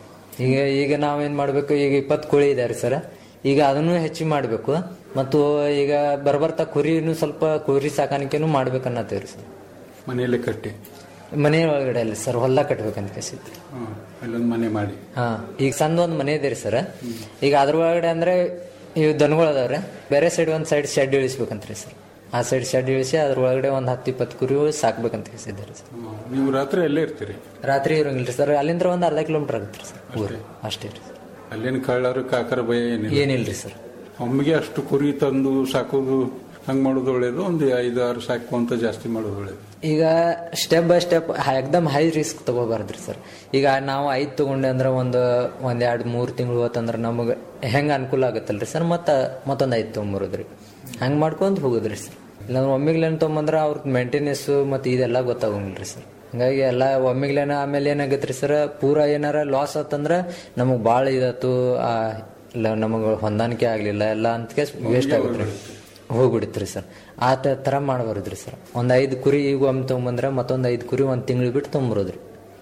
ಈಗ ಈಗ ನಾವೇನ್ ಮಾಡ್ಬೇಕು ಈಗ ಇಪ್ಪತ್ತು ಕೋಳಿ ಇದೆ ರೀ ಸರ್ ಈಗ ಅದನ್ನು ಹೆಚ್ಚಿಗೆ ಮಾಡಬೇಕು ಮತ್ತು ಈಗ ಬರ್ಬರ್ತಾ ಕುರಿನೂ ಸ್ವಲ್ಪ ಕುರಿ ಸಾಕಾಣಿಕೆನೂ ಮಾಡ್ಬೇಕನ್ನತ್ತೀವಿ ರೀ ಸರ್ ಮನೆಯಲ್ಲೇ ಕಟ್ಟಿ ಮನೆ ಒಳಗಡೆ ಅಲ್ಲ ಸರ್ ಹೊಲ ಕಟ್ಬೇಕಂತ ಕೇಸಿತ್ತು ಹಾಂ ಅಲ್ಲೊಂದು ಮನೆ ಮಾಡಿ ಹಾ ಈಗ ಸಣ್ಣ ಒಂದು ಮನೆ ಇದೆ ರೀ ಸರ್ ಈಗ ಅದ್ರ ಒಳಗಡೆ ಅಂದ್ರೆ ಇವು ದನಗಳು ಅದಾವ್ರೆ ಬೇರೆ ಸೈಡ್ ಒಂದು ಸೈಡ್ ಶೆಡ್ ಇಳಿಸ್ಬೇಕಂತ್ರಿ ಸರ್ ಆ ಸೈಡ್ ಶೆಡ್ ಇಳಿಸಿ ಅದ್ರ ಒಳಗಡೆ ಒಂದು ಹತ್ತು ಇಪ್ಪತ್ತು ಕುರಿಗಳು ಸಾಕ್ಬೇಕಂತ ಕೇಸಿದ್ದಾರೆ ಸರ್ ಹ್ಮ್. ನೀವು ರಾತ್ರಿ ಅಲ್ಲೇ ಇರ್ತೀರಿ ರಾತ್ರಿ ಇರಂಗಿಲ್ಲ ಸರ್ ಅಲ್ಲಿಂದ ಒಂದು ಅರ್ಧ ಕಿಲೋಮೀಟರ್ ಆಗುತ್ತೆ ಸರ್ ಊರು ಅಷ್ಟೇ ರೀ ಅಲ್ಲೇನು ಕಳ್ಳರು ಕಾಕರ ಭಯ ಏನಿಲ್ಲ ಏನಿಲ್ರಿ ಸರ್ ಒಮ್ಮೆಗೆ ಅಷ್ಟು ಕುರಿ ತಂದು ಸಾಕೋದು ಹಂಗೆ ಮಾಡೋದು ಒಳ್ಳೇದು ಒಂದು ಐದು ಆರು ಸಾಕುವಂತ ಜಾಸ್ತಿ ಮಾಡೋದು ಒಳ್ಳೇದು ಈಗ ಸ್ಟೆಪ್ ಬೈ ಸ್ಟೆಪ್ ಎಕ್ದಮ್ ಹೈ ರಿಸ್ಕ್ ತಗೋಬಾರ್ದ್ರಿ ಸರ್ ಈಗ ನಾವು ಐದು ತಗೊಂಡೆ ಅಂದ್ರೆ ಒಂದು ಒಂದ್ ಎರಡು ಮೂರು ತಿಂಗಳು ಹೋತಂದ್ರೆ ನಮಗೆ ಹೆಂಗೆ ಅನುಕೂಲ ಆಗುತ್ತಲ್ರಿ ಸರ್ ಮತ್ತೆ ಮತ್ತೊಂದು ಐದು ತೊಗೊಂಬರೋದ್ರಿ ಹಂಗೆ ಮಾಡ್ಕೊಂತ ಹೋಗೋದ್ರಿ ಸರ್ ಇಲ್ಲಾಂದ್ರೆ ಒಮ್ಮಿಗ್ಲೇನು ತೊಗೊಂಬಂದ್ರೆ ಅವ್ರ ಮೇಂಟೆನೆನ್ಸ್ ಮತ್ತು ಇದೆಲ್ಲ ಗೊತ್ತಾಗಂಗಿಲ್ರಿ ಸರ್ ಹಂಗಾಗಿ ಎಲ್ಲ ಒಮ್ಮಿಗ್ಲೇನ ಆಮೇಲೆ ಏನಾಗತ್ರಿ ಸರ್ ಪೂರಾ ಏನಾರ ಲಾಸ್ ಆತಂದ್ರೆ ನಮಗೆ ಭಾಳ ಇದಾತು ಆ, ಇಲ್ಲ ನಮಗೆ ಹೊಂದಾಣಿಕೆ ಆಗಲಿಲ್ಲ ಎಲ್ಲ ಅಂತ ವೇಸ್ಟ್ ಆಗುತ್ತೆ ರೀ ಹೋಗ್ಬಿಡುತ್ತೆ ಸರ್ ಆ ತ- ಥರ ಮಾಡಬಾರ್ದ್ರಿ ಸರ್ ಒಂದು ಐದು ಕುರಿ ಈಗ ಒಮ್ಮೆ ತೊಗೊಂಬಂದ್ರೆ ಮತ್ತೊಂದು ಐದು ಕುರಿ ಒಂದು ತಿಂಗಳು ಬಿಟ್ಟು ತೊಗೊಂಬರೋದ್ರಿ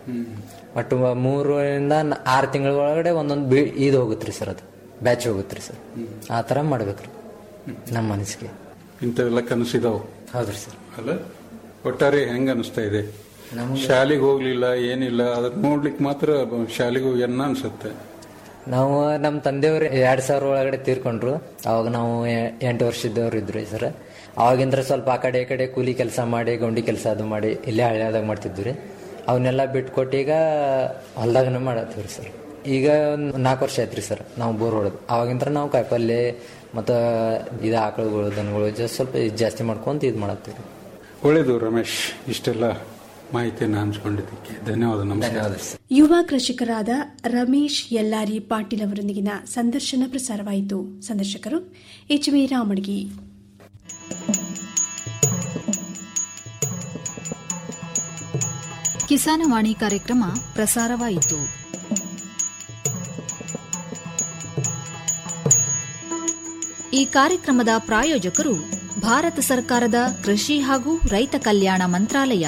ಒಟ್ಟು ಮ- ಮೂರರಿಂದ ನ- ಆರು ತಿಂಗಳ ಒಳಗಡೆ ಒಂದೊಂದು ಬಿ ಇದು ಹೋಗುತ್ತೆ ರೀ ಸರ್ ಅದು ಬ್ಯಾಚ್ ಹೋಗುತ್ತೆ ರೀ ಸರ್ ಆ ಥರ ಮಾಡ್ಬೇಕ್ರಿ ನಮ್ಮ ಮನಸ್ಸಿಗೆ ಇಂಥವೆಲ್ಲ ಕನಸಿದಾವು ಹೌದ್ರಿ ಸರ್ ಅಲ್ಲ ಒಟ್ಟಾರೆ ಹೆಂಗ ಅನಿಸ್ತಾ ಇದೆ ಶಾಲೆಗೆ ಹೋಗ್ಲಿಲ್ಲ ಏನಿಲ್ಲ ಅದನ್ನ ನೋಡ್ಲಿಕ್ಕೆ ಮಾತ್ರ ಶಾಲೆಗೆ ಹೋಗಿ ಅನ್ನ ಅನ್ಸುತ್ತೆ ನಾವು ನಮ್ಮ ತಂದೆಯವರು ಎರಡ್ ಸಾವಿರ ಒಳಗಡೆ ತೀರ್ಕೊಂಡ್ರು ಅವಾಗ ನಾವು ಎ- ಎಂಟು ವರ್ಷದವ್ರು ಇದ್ರು ಸರ್ ಅವಾಗಿಂದ್ರ ಸ್ವಲ್ಪ ಆ ಕಡೆ ಈ ಕಡೆ ಕೂಲಿ ಕೆಲಸ ಮಾಡಿ ಗೌಂಡಿ ಕೆಲಸ ಅದು ಮಾಡಿ ಇಲ್ಲೇ ಹಳ್ಳಿಯಾದಾಗ ಮಾಡ್ತಿದ್ವಿ ರೀ ಅವನ್ನೆಲ್ಲ ಬಿಟ್ಕೊಟ್ಟು ಈಗ ಹೊಲ್ದಾಗನ ಮಾಡತ್ತೀವಿ ಸರ್ ಈಗ ಒಂದು ನಾಲ್ಕು ವರ್ಷ ಆಯ್ತು ರೀ ಸರ್ ನಾವು ಬೋರ್ ಹೊಡೆದು ಅವಾಗಿಂತ್ರ ನಾವು ಕಾಯಿಪಲ್ಲೆ ಮತ್ತು ಇದು ಆಕಳುಗಳು ದನಗಳು ಜಸ್ಟ್ ಸ್ವಲ್ಪ ಇದ್ ಜಾಸ್ತಿ ಮಾಡ್ಕೊಂತ ಇದು ಮಾಡತ್ತೀವಿ ಒಳ್ಳೇದು ರಮೇಶ್ ಇಷ್ಟೆಲ್ಲ ಮಾಹಿತಿಯನ್ನು ಹಂಚ್ಕೊಂಡಿದ್ದಕ್ಕೆ ಧನ್ಯವಾದ ನಮಸ್ಕಾರ ಧನ್ಯವಾದ ಸರ್ ಯುವ ಕೃಷಿಕರಾದ ರಮೇಶ್ ಯಲ್ಲಾರಿ ಪಾಟೀಲ್ ಅವರೊಂದಿಗಿನ ಸಂದರ್ಶನ ಪ್ರಸಾರವಾಯಿತು ಸಂದರ್ಶಕರು ಎಚ್ ವಿ ರಾಮಡ್ಗಿ ಕಿಸಾನವಾಣಿ ಕಾರ್ಯಕ್ರಮ ಪ್ರಸಾರವಾಯಿತು ಈ ಕಾರ್ಯಕ್ರಮದ ಪ್ರಾಯೋಜಕರು ಭಾರತ ಸರ್ಕಾರದ ಕೃಷಿ ಹಾಗೂ ರೈತ ಕಲ್ಯಾಣ ಮಂತ್ರಾಲಯ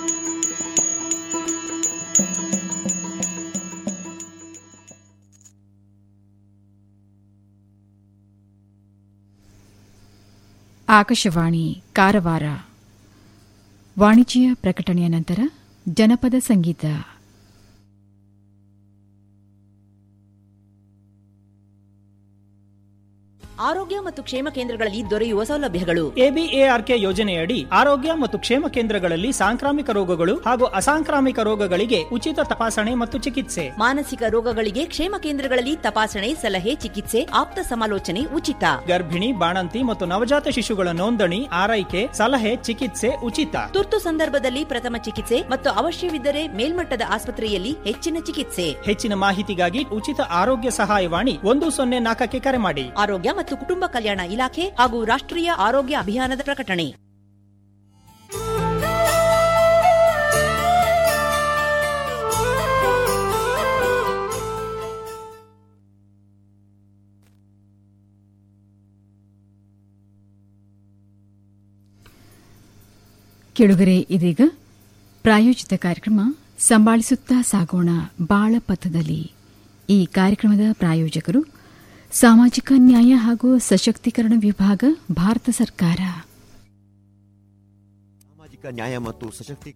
ಆಕಾಶವಾಣಿ ಕಾರವಾರ ವಾಣಿಜ್ಯ ಪ್ರಕಟಣೆಯ ನಂತರ ಜನಪದ ಸಂಗೀತ ಆರೋಗ್ಯ ಮತ್ತು ಕ್ಷೇಮ ಕೇಂದ್ರಗಳಲ್ಲಿ ದೊರೆಯುವ ಸೌಲಭ್ಯಗಳು ಎಬಿಎಆರ್ಕೆ ಯೋಜನೆಯಡಿ ಆರೋಗ್ಯ ಮತ್ತು ಕ್ಷೇಮ ಕೇಂದ್ರಗಳಲ್ಲಿ ಸಾಂಕ್ರಾಮಿಕ ರೋಗಗಳು ಹಾಗೂ ಅಸಾಂಕ್ರಾಮಿಕ ರೋಗಗಳಿಗೆ ಉಚಿತ ತಪಾಸಣೆ ಮತ್ತು ಚಿಕಿತ್ಸೆ ಮಾನಸಿಕ ರೋಗಗಳಿಗೆ ಕ್ಷೇಮ ಕೇಂದ್ರಗಳಲ್ಲಿ ತಪಾಸಣೆ ಸಲಹೆ ಚಿಕಿತ್ಸೆ ಆಪ್ತ ಸಮಾಲೋಚನೆ ಉಚಿತ ಗರ್ಭಿಣಿ ಬಾಣಂತಿ ಮತ್ತು ನವಜಾತ ಶಿಶುಗಳ ನೋಂದಣಿ ಆರೈಕೆ ಸಲಹೆ ಚಿಕಿತ್ಸೆ ಉಚಿತ ತುರ್ತು ಸಂದರ್ಭದಲ್ಲಿ ಪ್ರಥಮ ಚಿಕಿತ್ಸೆ ಮತ್ತು ಅವಶ್ಯವಿದ್ದರೆ ಮೇಲ್ಮಟ್ಟದ ಆಸ್ಪತ್ರೆಯಲ್ಲಿ ಹೆಚ್ಚಿನ ಚಿಕಿತ್ಸೆ ಹೆಚ್ಚಿನ ಮಾಹಿತಿಗಾಗಿ ಉಚಿತ ಆರೋಗ್ಯ ಸಹಾಯವಾಣಿ ಒಂದು ಸೊನ್ನೆ ನಾಲ್ಕಕ್ಕೆ ಕರೆ ಮಾಡಿ ಆರೋಗ್ಯ ಮತ್ತು ಕುಟುಂಬ ಕಲ್ಯಾಣ ಇಲಾಖೆ ಹಾಗೂ ರಾಷ್ಟ್ರೀಯ ಆರೋಗ್ಯ ಅಭಿಯಾನದ ಪ್ರಕಟಣೆ ಕೆಳುಗರೆ ಇದೀಗ ಪ್ರಾಯೋಜಿತ ಕಾರ್ಯಕ್ರಮ ಸಂಭಾಳಿಸುತ್ತಾ ಸಾಗೋಣ ಬಾಳ ಪಥದಲ್ಲಿ ಈ ಕಾರ್ಯಕ್ರಮದ ಪ್ರಾಯೋಜಕರು ಸಾಮಾಜಿಕ ನ್ಯಾಯ ಹಾಗೂ ಸಶಕ್ತೀಕರಣ ವಿಭಾಗ ಭಾರತ ಸರ್ಕಾರ ಸಾಮಾಜಿಕ ನ್ಯಾಯ ಮತ್ತು ಸಶಕ್ತಿ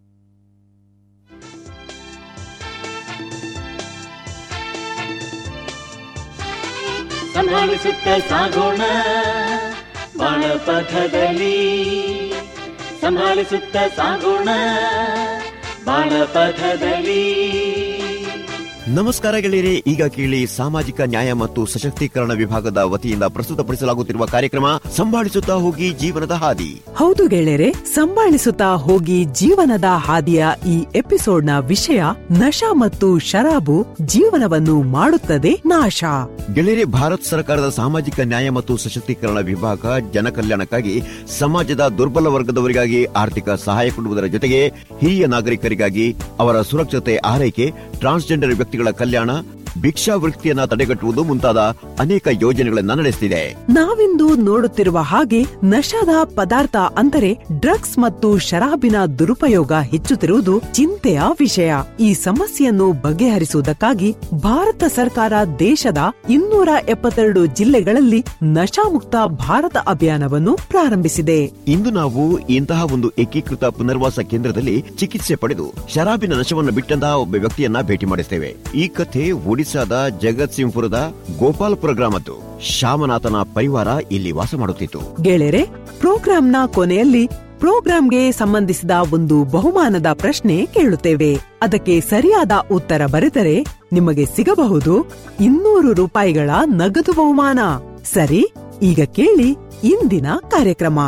ಸಂಭಾಳಿಸುತ್ತ ಸಾಗೋಣ ಬಾಳ ಪಥದಲ್ಲಿ ಸಂಭಾಳಿಸುತ್ತ ಸಾಗೋಣ ಬಾಳ ಪಥದಲ್ಲಿ ನಮಸ್ಕಾರ ಗೆಳೆಯರೆ ಈಗ ಕೇಳಿ ಸಾಮಾಜಿಕ ನ್ಯಾಯ ಮತ್ತು ಸಶಕ್ತೀಕರಣ ವಿಭಾಗದ ವತಿಯಿಂದ ಪ್ರಸ್ತುತಪಡಿಸಲಾಗುತ್ತಿರುವ ಕಾರ್ಯಕ್ರಮ ಸಂಭಾಳಿಸುತ್ತಾ ಹೋಗಿ ಜೀವನದ ಹಾದಿ ಹೌದು ಗೆಳೆಯರೆ ಸಂಭಾಳಿಸುತ್ತಾ ಹೋಗಿ ಜೀವನದ ಹಾದಿಯ ಈ ಎಪಿಸೋಡ್ನ ವಿಷಯ ನಶಾ ಮತ್ತು ಶರಾಬು ಜೀವನವನ್ನು ಮಾಡುತ್ತದೆ ನಾಶ ಗೆಳೆಯರೆ ಭಾರತ ಸರ್ಕಾರದ ಸಾಮಾಜಿಕ ನ್ಯಾಯ ಮತ್ತು ಸಶಕ್ತೀಕರಣ ವಿಭಾಗ ಜನಕಲ್ಯಾಣಕ್ಕಾಗಿ ಸಮಾಜದ ದುರ್ಬಲ ವರ್ಗದವರಿಗಾಗಿ ಆರ್ಥಿಕ ಸಹಾಯ ಕೊಡುವುದರ ಜೊತೆಗೆ ಹಿರಿಯ ನಾಗರಿಕರಿಗಾಗಿ ಅವರ ಸುರಕ್ಷತೆ ಆರೈಕೆ ಟ್ರಾನ್ಸ್ಜೆಂಡರ್ ವ್ಯಕ್ತಿಗಳ ಕಲ್ಯಾಣ ಭಿಕ್ಷಾವೃತ್ತಿಯನ್ನ ತಡೆಗಟ್ಟುವುದು ಮುಂತಾದ ಅನೇಕ ಯೋಜನೆಗಳನ್ನು ನಡೆಸುತ್ತಿದೆ ನಾವಿಂದು ನೋಡುತ್ತಿರುವ ಹಾಗೆ ನಶಾದ ಪದಾರ್ಥ ಅಂದರೆ ಡ್ರಗ್ಸ್ ಮತ್ತು ಶರಾಬಿನ ದುರುಪಯೋಗ ಹೆಚ್ಚುತ್ತಿರುವುದು ಚಿಂತೆಯ ವಿಷಯ ಈ ಸಮಸ್ಯೆಯನ್ನು ಬಗೆಹರಿಸುವುದಕ್ಕಾಗಿ ಭಾರತ ಸರ್ಕಾರ ದೇಶದ ಇನ್ನೂರ ಎಪ್ಪತ್ತೆರಡು ಜಿಲ್ಲೆಗಳಲ್ಲಿ ನಶಾಮುಕ್ತ ಭಾರತ ಅಭಿಯಾನವನ್ನು ಪ್ರಾರಂಭಿಸಿದೆ ಇಂದು ನಾವು ಇಂತಹ ಒಂದು ಏಕೀಕೃತ ಪುನರ್ವಾಸ ಕೇಂದ್ರದಲ್ಲಿ ಚಿಕಿತ್ಸೆ ಪಡೆದು ಶರಾಬಿನ ನಶವನ್ನು ಬಿಟ್ಟಂತಹ ಒಬ್ಬ ವ್ಯಕ್ತಿಯನ್ನ ಭೇಟಿ ಮಾಡಿಸ್ತೇವೆ ಈ ಕಥೆ ಒಡಿಸಾದ ಜಗತ್ ಸಿಂಗ್ಪುರದ ಗೋಪಾಲ್ಪುರ ಗ್ರಾಮದ್ದು ಶಾಮನಾಥನ ಪರಿವಾರ ಇಲ್ಲಿ ವಾಸ ಮಾಡುತ್ತಿತ್ತು ಗೆಳೆಯರೆ ಪ್ರೋಗ್ರಾಂನ ಕೊನೆಯಲ್ಲಿ ಪ್ರೋಗ್ರಾಂಗೆ ಸಂಬಂಧಿಸಿದ ಒಂದು ಬಹುಮಾನದ ಪ್ರಶ್ನೆ ಕೇಳುತ್ತೇವೆ ಅದಕ್ಕೆ ಸರಿಯಾದ ಉತ್ತರ ಬರೆದರೆ ನಿಮಗೆ ಸಿಗಬಹುದು ಇನ್ನೂರು ರೂಪಾಯಿಗಳ ನಗದು ಬಹುಮಾನ ಸರಿ ಈಗ ಕೇಳಿ ಇಂದಿನ ಕಾರ್ಯಕ್ರಮ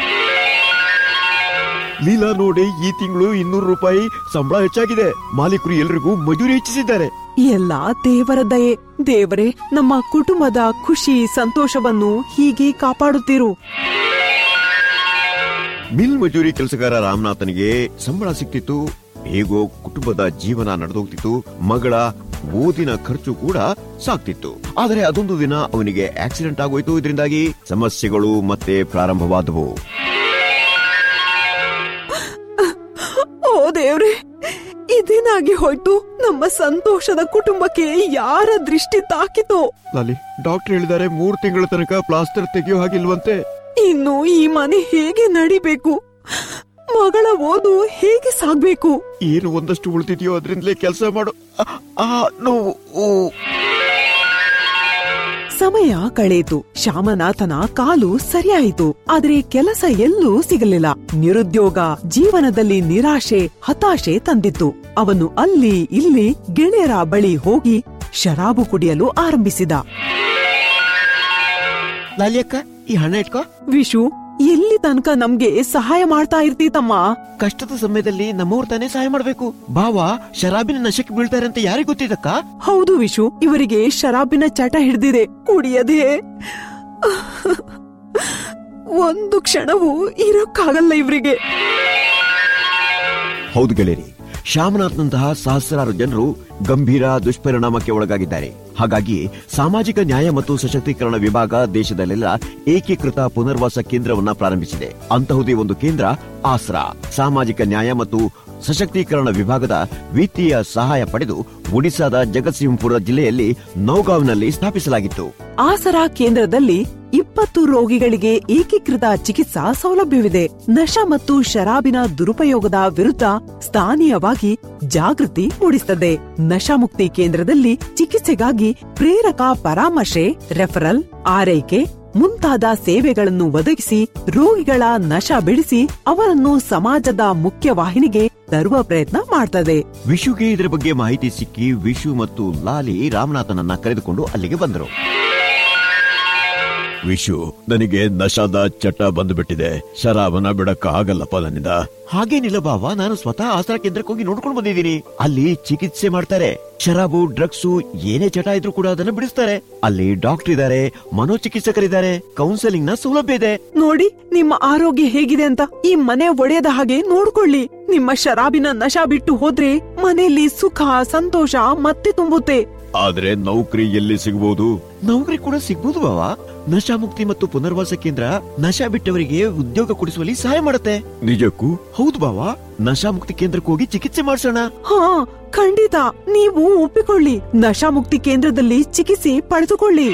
ಲೀಲಾ ನೋಡಿ ಈ ತಿಂಗಳು ಇನ್ನೂರು ರೂಪಾಯಿ ಸಂಬಳ ಹೆಚ್ಚಾಗಿದೆ ಮಾಲೀಕರು ಎಲ್ರಿಗೂ ಮಜೂರಿ ಹೆಚ್ಚಿಸಿದ್ದಾರೆ ಎಲ್ಲ ದೇವರ ದಯೆ ದೇವರೇ ನಮ್ಮ ಕುಟುಂಬದ ಖುಷಿ ಸಂತೋಷವನ್ನು ಹೀಗೆ ಕಾಪಾಡುತ್ತಿರು ಮಿಲ್ ಮಜೂರಿ ಕೆಲಸಗಾರ ರಾಮನಾಥನಿಗೆ ಸಂಬಳ ಸಿಕ್ತಿತ್ತು ಹೇಗೋ ಕುಟುಂಬದ ಜೀವನ ನಡೆದೋಗ್ತಿತ್ತು ಮಗಳ ಓದಿನ ಖರ್ಚು ಕೂಡ ಸಾಕ್ತಿತ್ತು ಆದರೆ ಅದೊಂದು ದಿನ ಅವನಿಗೆ ಆಕ್ಸಿಡೆಂಟ್ ಆಗೋಯ್ತು ಇದರಿಂದಾಗಿ ಸಮಸ್ಯೆಗಳು ಮತ್ತೆ ಪ್ರಾರಂಭವಾದವು ಓ ದೇವ್ರೆ ಇದೇನಾಗಿ ಹೋಯ್ತು ನಮ್ಮ ಸಂತೋಷದ ಕುಟುಂಬಕ್ಕೆ ಯಾರ ದೃಷ್ಟಿ ತಾಕಿತೋ ಲಾಲಿ ಡಾಕ್ಟರ್ ಹೇಳಿದ್ದಾರೆ ಮೂರ್ ತಿಂಗಳ ತನಕ ಪ್ಲಾಸ್ಟರ್ ತೆಗೆಯೋ ಹಾಗಿಲ್ವಂತೆ ಇನ್ನು ಈ ಮನೆ ಹೇಗೆ ನಡಿಬೇಕು ಮಗಳ ಓದು ಹೇಗೆ ಸಾಗ್ಬೇಕು ಏನು ಒಂದಷ್ಟು ಉಳಿದಿದೆಯೋ ಅದರಿಂದಲೇ ಕೆಲಸ ಮಾಡು ಆ, ಆ, ನೋವು ಓ. ಸಮಯ ಕಳೆಯಿತು ಶ್ಯಾಮನಾಥನ ಕಾಲು ಸರಿಯಾಯಿತು ಆದ್ರೆ ಕೆಲಸ ಎಲ್ಲೂ ಸಿಗಲಿಲ್ಲ ನಿರುದ್ಯೋಗ ಜೀವನದಲ್ಲಿ ನಿರಾಶೆ ಹತಾಶೆ ತಂದಿತ್ತು ಅವನು ಅಲ್ಲಿ ಇಲ್ಲಿ ಗೆಳೆಯರ ಬಳಿ ಹೋಗಿ ಶರಾಬು ಕುಡಿಯಲು ಆರಂಭಿಸಿದ ಲಾಲಿ ಅಕ್ಕ ಈ ಹಣ ಇಟ್ಕೋ ವಿಶು ಎಲ್ಲಿ ತನಕ ನಮ್ಗೆ ಸಹಾಯ ಮಾಡ್ತಾ ಇರ್ತೀತಮ್ಮ ಕಷ್ಟದ ಸಮಯದಲ್ಲಿ ನಮ್ಮವ್ರು ತಾನೇ ಸಹಾಯ ಮಾಡ್ಬೇಕು ಭಾವ ಶರಾಬಿನ ನಶಕ್ಕೆ ಬೀಳ್ತಾರೆ ಅಂತ ಯಾರಿಗ್ ಗೊತ್ತಿದಕ್ಕ ಹೌದು ವಿಶು ಇವರಿಗೆ ಶರಾಬಿನ ಚಟ ಹಿಡ್ದಿದೆ ಕುಡಿಯದೆ ಒಂದು ಕ್ಷಣವೂ ಇರೋಕ್ಕಾಗಲ್ಲ ಇವರಿಗೆ ಹೌದು ಗೆಳೆಯರಿ ಶ್ಯಾಮನಾಥ್ನಂತಹ ಸಹಸ್ರಾರು ಜನರು ಗಂಭೀರ ದುಷ್ಪರಿಣಾಮಕ್ಕೆ ಒಳಗಾಗಿದ್ದಾರೆ ಹಾಗಾಗಿ ಸಾಮಾಜಿಕ ನ್ಯಾಯ ಮತ್ತು ಸಶಕ್ತೀಕರಣ ವಿಭಾಗ ದೇಶದಲ್ಲೆಲ್ಲ ಏಕೀಕೃತ ಪುನರ್ವಾಸ ಕೇಂದ್ರವನ್ನ ಪ್ರಾರಂಭಿಸಿದೆ ಅಂತಹುದೇ ಒಂದು ಕೇಂದ್ರ ಆಸ್ರಾ ಸಾಮಾಜಿಕ ನ್ಯಾಯ ಮತ್ತು ಸಶಕ್ತೀಕರಣ ವಿಭಾಗದ ವಿತ್ತೀಯ ಸಹಾಯ ಪಡೆದು ಒಡಿಸಾದ ಜಗತ್ಸಿಂಹಪುರ ಜಿಲ್ಲೆಯಲ್ಲಿ ನೌಗಾವ್ನಲ್ಲಿ ಸ್ಥಾಪಿಸಲಾಗಿತ್ತು ಆಸರಾ ಕೇಂದ್ರದಲ್ಲಿ ಇಪ್ಪತ್ತು ರೋಗಿಗಳಿಗೆ ಏಕೀಕೃತ ಚಿಕಿತ್ಸಾ ಸೌಲಭ್ಯವಿದೆ ನಶಾ ಮತ್ತು ಶರಾಬಿನ ದುರುಪಯೋಗದ ವಿರುದ್ಧ ಸ್ಥಾನೀಯವಾಗಿ ಜಾಗೃತಿ ಮೂಡಿಸುತ್ತದೆ ನಶಾಮುಕ್ತಿ ಕೇಂದ್ರದಲ್ಲಿ ಚಿಕಿತ್ಸೆಗಾಗಿ ಪ್ರೇರಕ ಪರಾಮರ್ಶೆ ರೆಫರಲ್ ಆರೈಕೆ ಮುಂತಾದ ಸೇವೆಗಳನ್ನು ಒದಗಿಸಿ ರೋಗಿಗಳ ನಶ ಬಿಡಿಸಿ ಅವರನ್ನು ಸಮಾಜದ ಮುಖ್ಯವಾಹಿನಿಗೆ ತರುವ ಪ್ರಯತ್ನ ಮಾಡ್ತದೆ ವಿಶುಗೆ ಇದರ ಬಗ್ಗೆ ಮಾಹಿತಿ ಸಿಕ್ಕಿ ವಿಶು ಮತ್ತು ಲಾಲಿ ರಾಮನಾಥನನ್ನ ಕರೆದುಕೊಂಡು ಅಲ್ಲಿಗೆ ಬಂದರು ವಿಶು ನನಗೆ ನಶಾದ ಚಟ ಬಂದ್ಬಿಟ್ಟಿದೆ ಶರಾಬನ ಬಿಡಕ್ಕ ಆಗಲ್ಲಪ್ಪ ನನ್ನಿಂದ ಹಾಗೇನಿಲ್ಲ ಬಾವ ನಾನು ಸ್ವತಃ ಆಸರಾ ಕೇಂದ್ರಕ್ಕೆ ಹೋಗಿ ನೋಡ್ಕೊಂಡು ಬಂದಿದ್ದೀನಿ ಅಲ್ಲಿ ಚಿಕಿತ್ಸೆ ಮಾಡ್ತಾರೆ ಶರಾಬು ಡ್ರಗ್ಸು ಏನೇ ಚಟ ಇದ್ರೂ ಕೂಡ ಅದನ್ನ ಬಿಡಿಸ್ತಾರೆ ಅಲ್ಲಿ ಡಾಕ್ಟರ್ ಇದ್ದಾರೆ ಮನೋಚಿಕಿತ್ಸಕರಿದ್ದಾರೆ ಕೌನ್ಸೆಲಿಂಗ್ ನ ಸೌಲಭ್ಯ ಇದೆ ನೋಡಿ ನಿಮ್ಮ ಆರೋಗ್ಯ ಹೇಗಿದೆ ಅಂತ ಈ ಮನೆ ಒಡೆಯದ ಹಾಗೆ ನೋಡ್ಕೊಳ್ಳಿ ನಿಮ್ಮ ಶರಾಬಿನ ನಶಾ ಬಿಟ್ಟು ಹೋದ್ರೆ ಮನೆಯಲ್ಲಿ ಸುಖ ಸಂತೋಷ ಮತ್ತೆ ತುಂಬುತ್ತೆ ಆದ್ರೆ ನೌಕರಿ ಎಲ್ಲಿ ಸಿಗಬಹುದು ನೌಕರಿ ಕೂಡ ಸಿಗ್ಬೋದು ಬಾವ ನಶಾ ಮುಕ್ತಿ ಮತ್ತು ಪುನರ್ವಾಸ ಕೇಂದ್ರ ನಶಾ ಬಿಟ್ಟವರಿಗೆ ಉದ್ಯೋಗ ಕೊಡಿಸುವಲ್ಲಿ ಸಹಾಯ ಮಾಡುತ್ತೆ ನಿಜಕ್ಕೂ ಹೌದು ಬಾವ ನಶಾ ಮುಕ್ತಿ ಕೇಂದ್ರಕ್ಕೆ ಹೋಗಿ ಚಿಕಿತ್ಸೆ ಮಾಡಿಸೋಣ ಹಾ ಖಂಡಿತ ನೀವು ಒಪ್ಪಿಕೊಳ್ಳಿ ನಶಾಮುಕ್ತಿ ಕೇಂದ್ರದಲ್ಲಿ ಚಿಕಿತ್ಸೆ ಪಡೆದುಕೊಳ್ಳಿ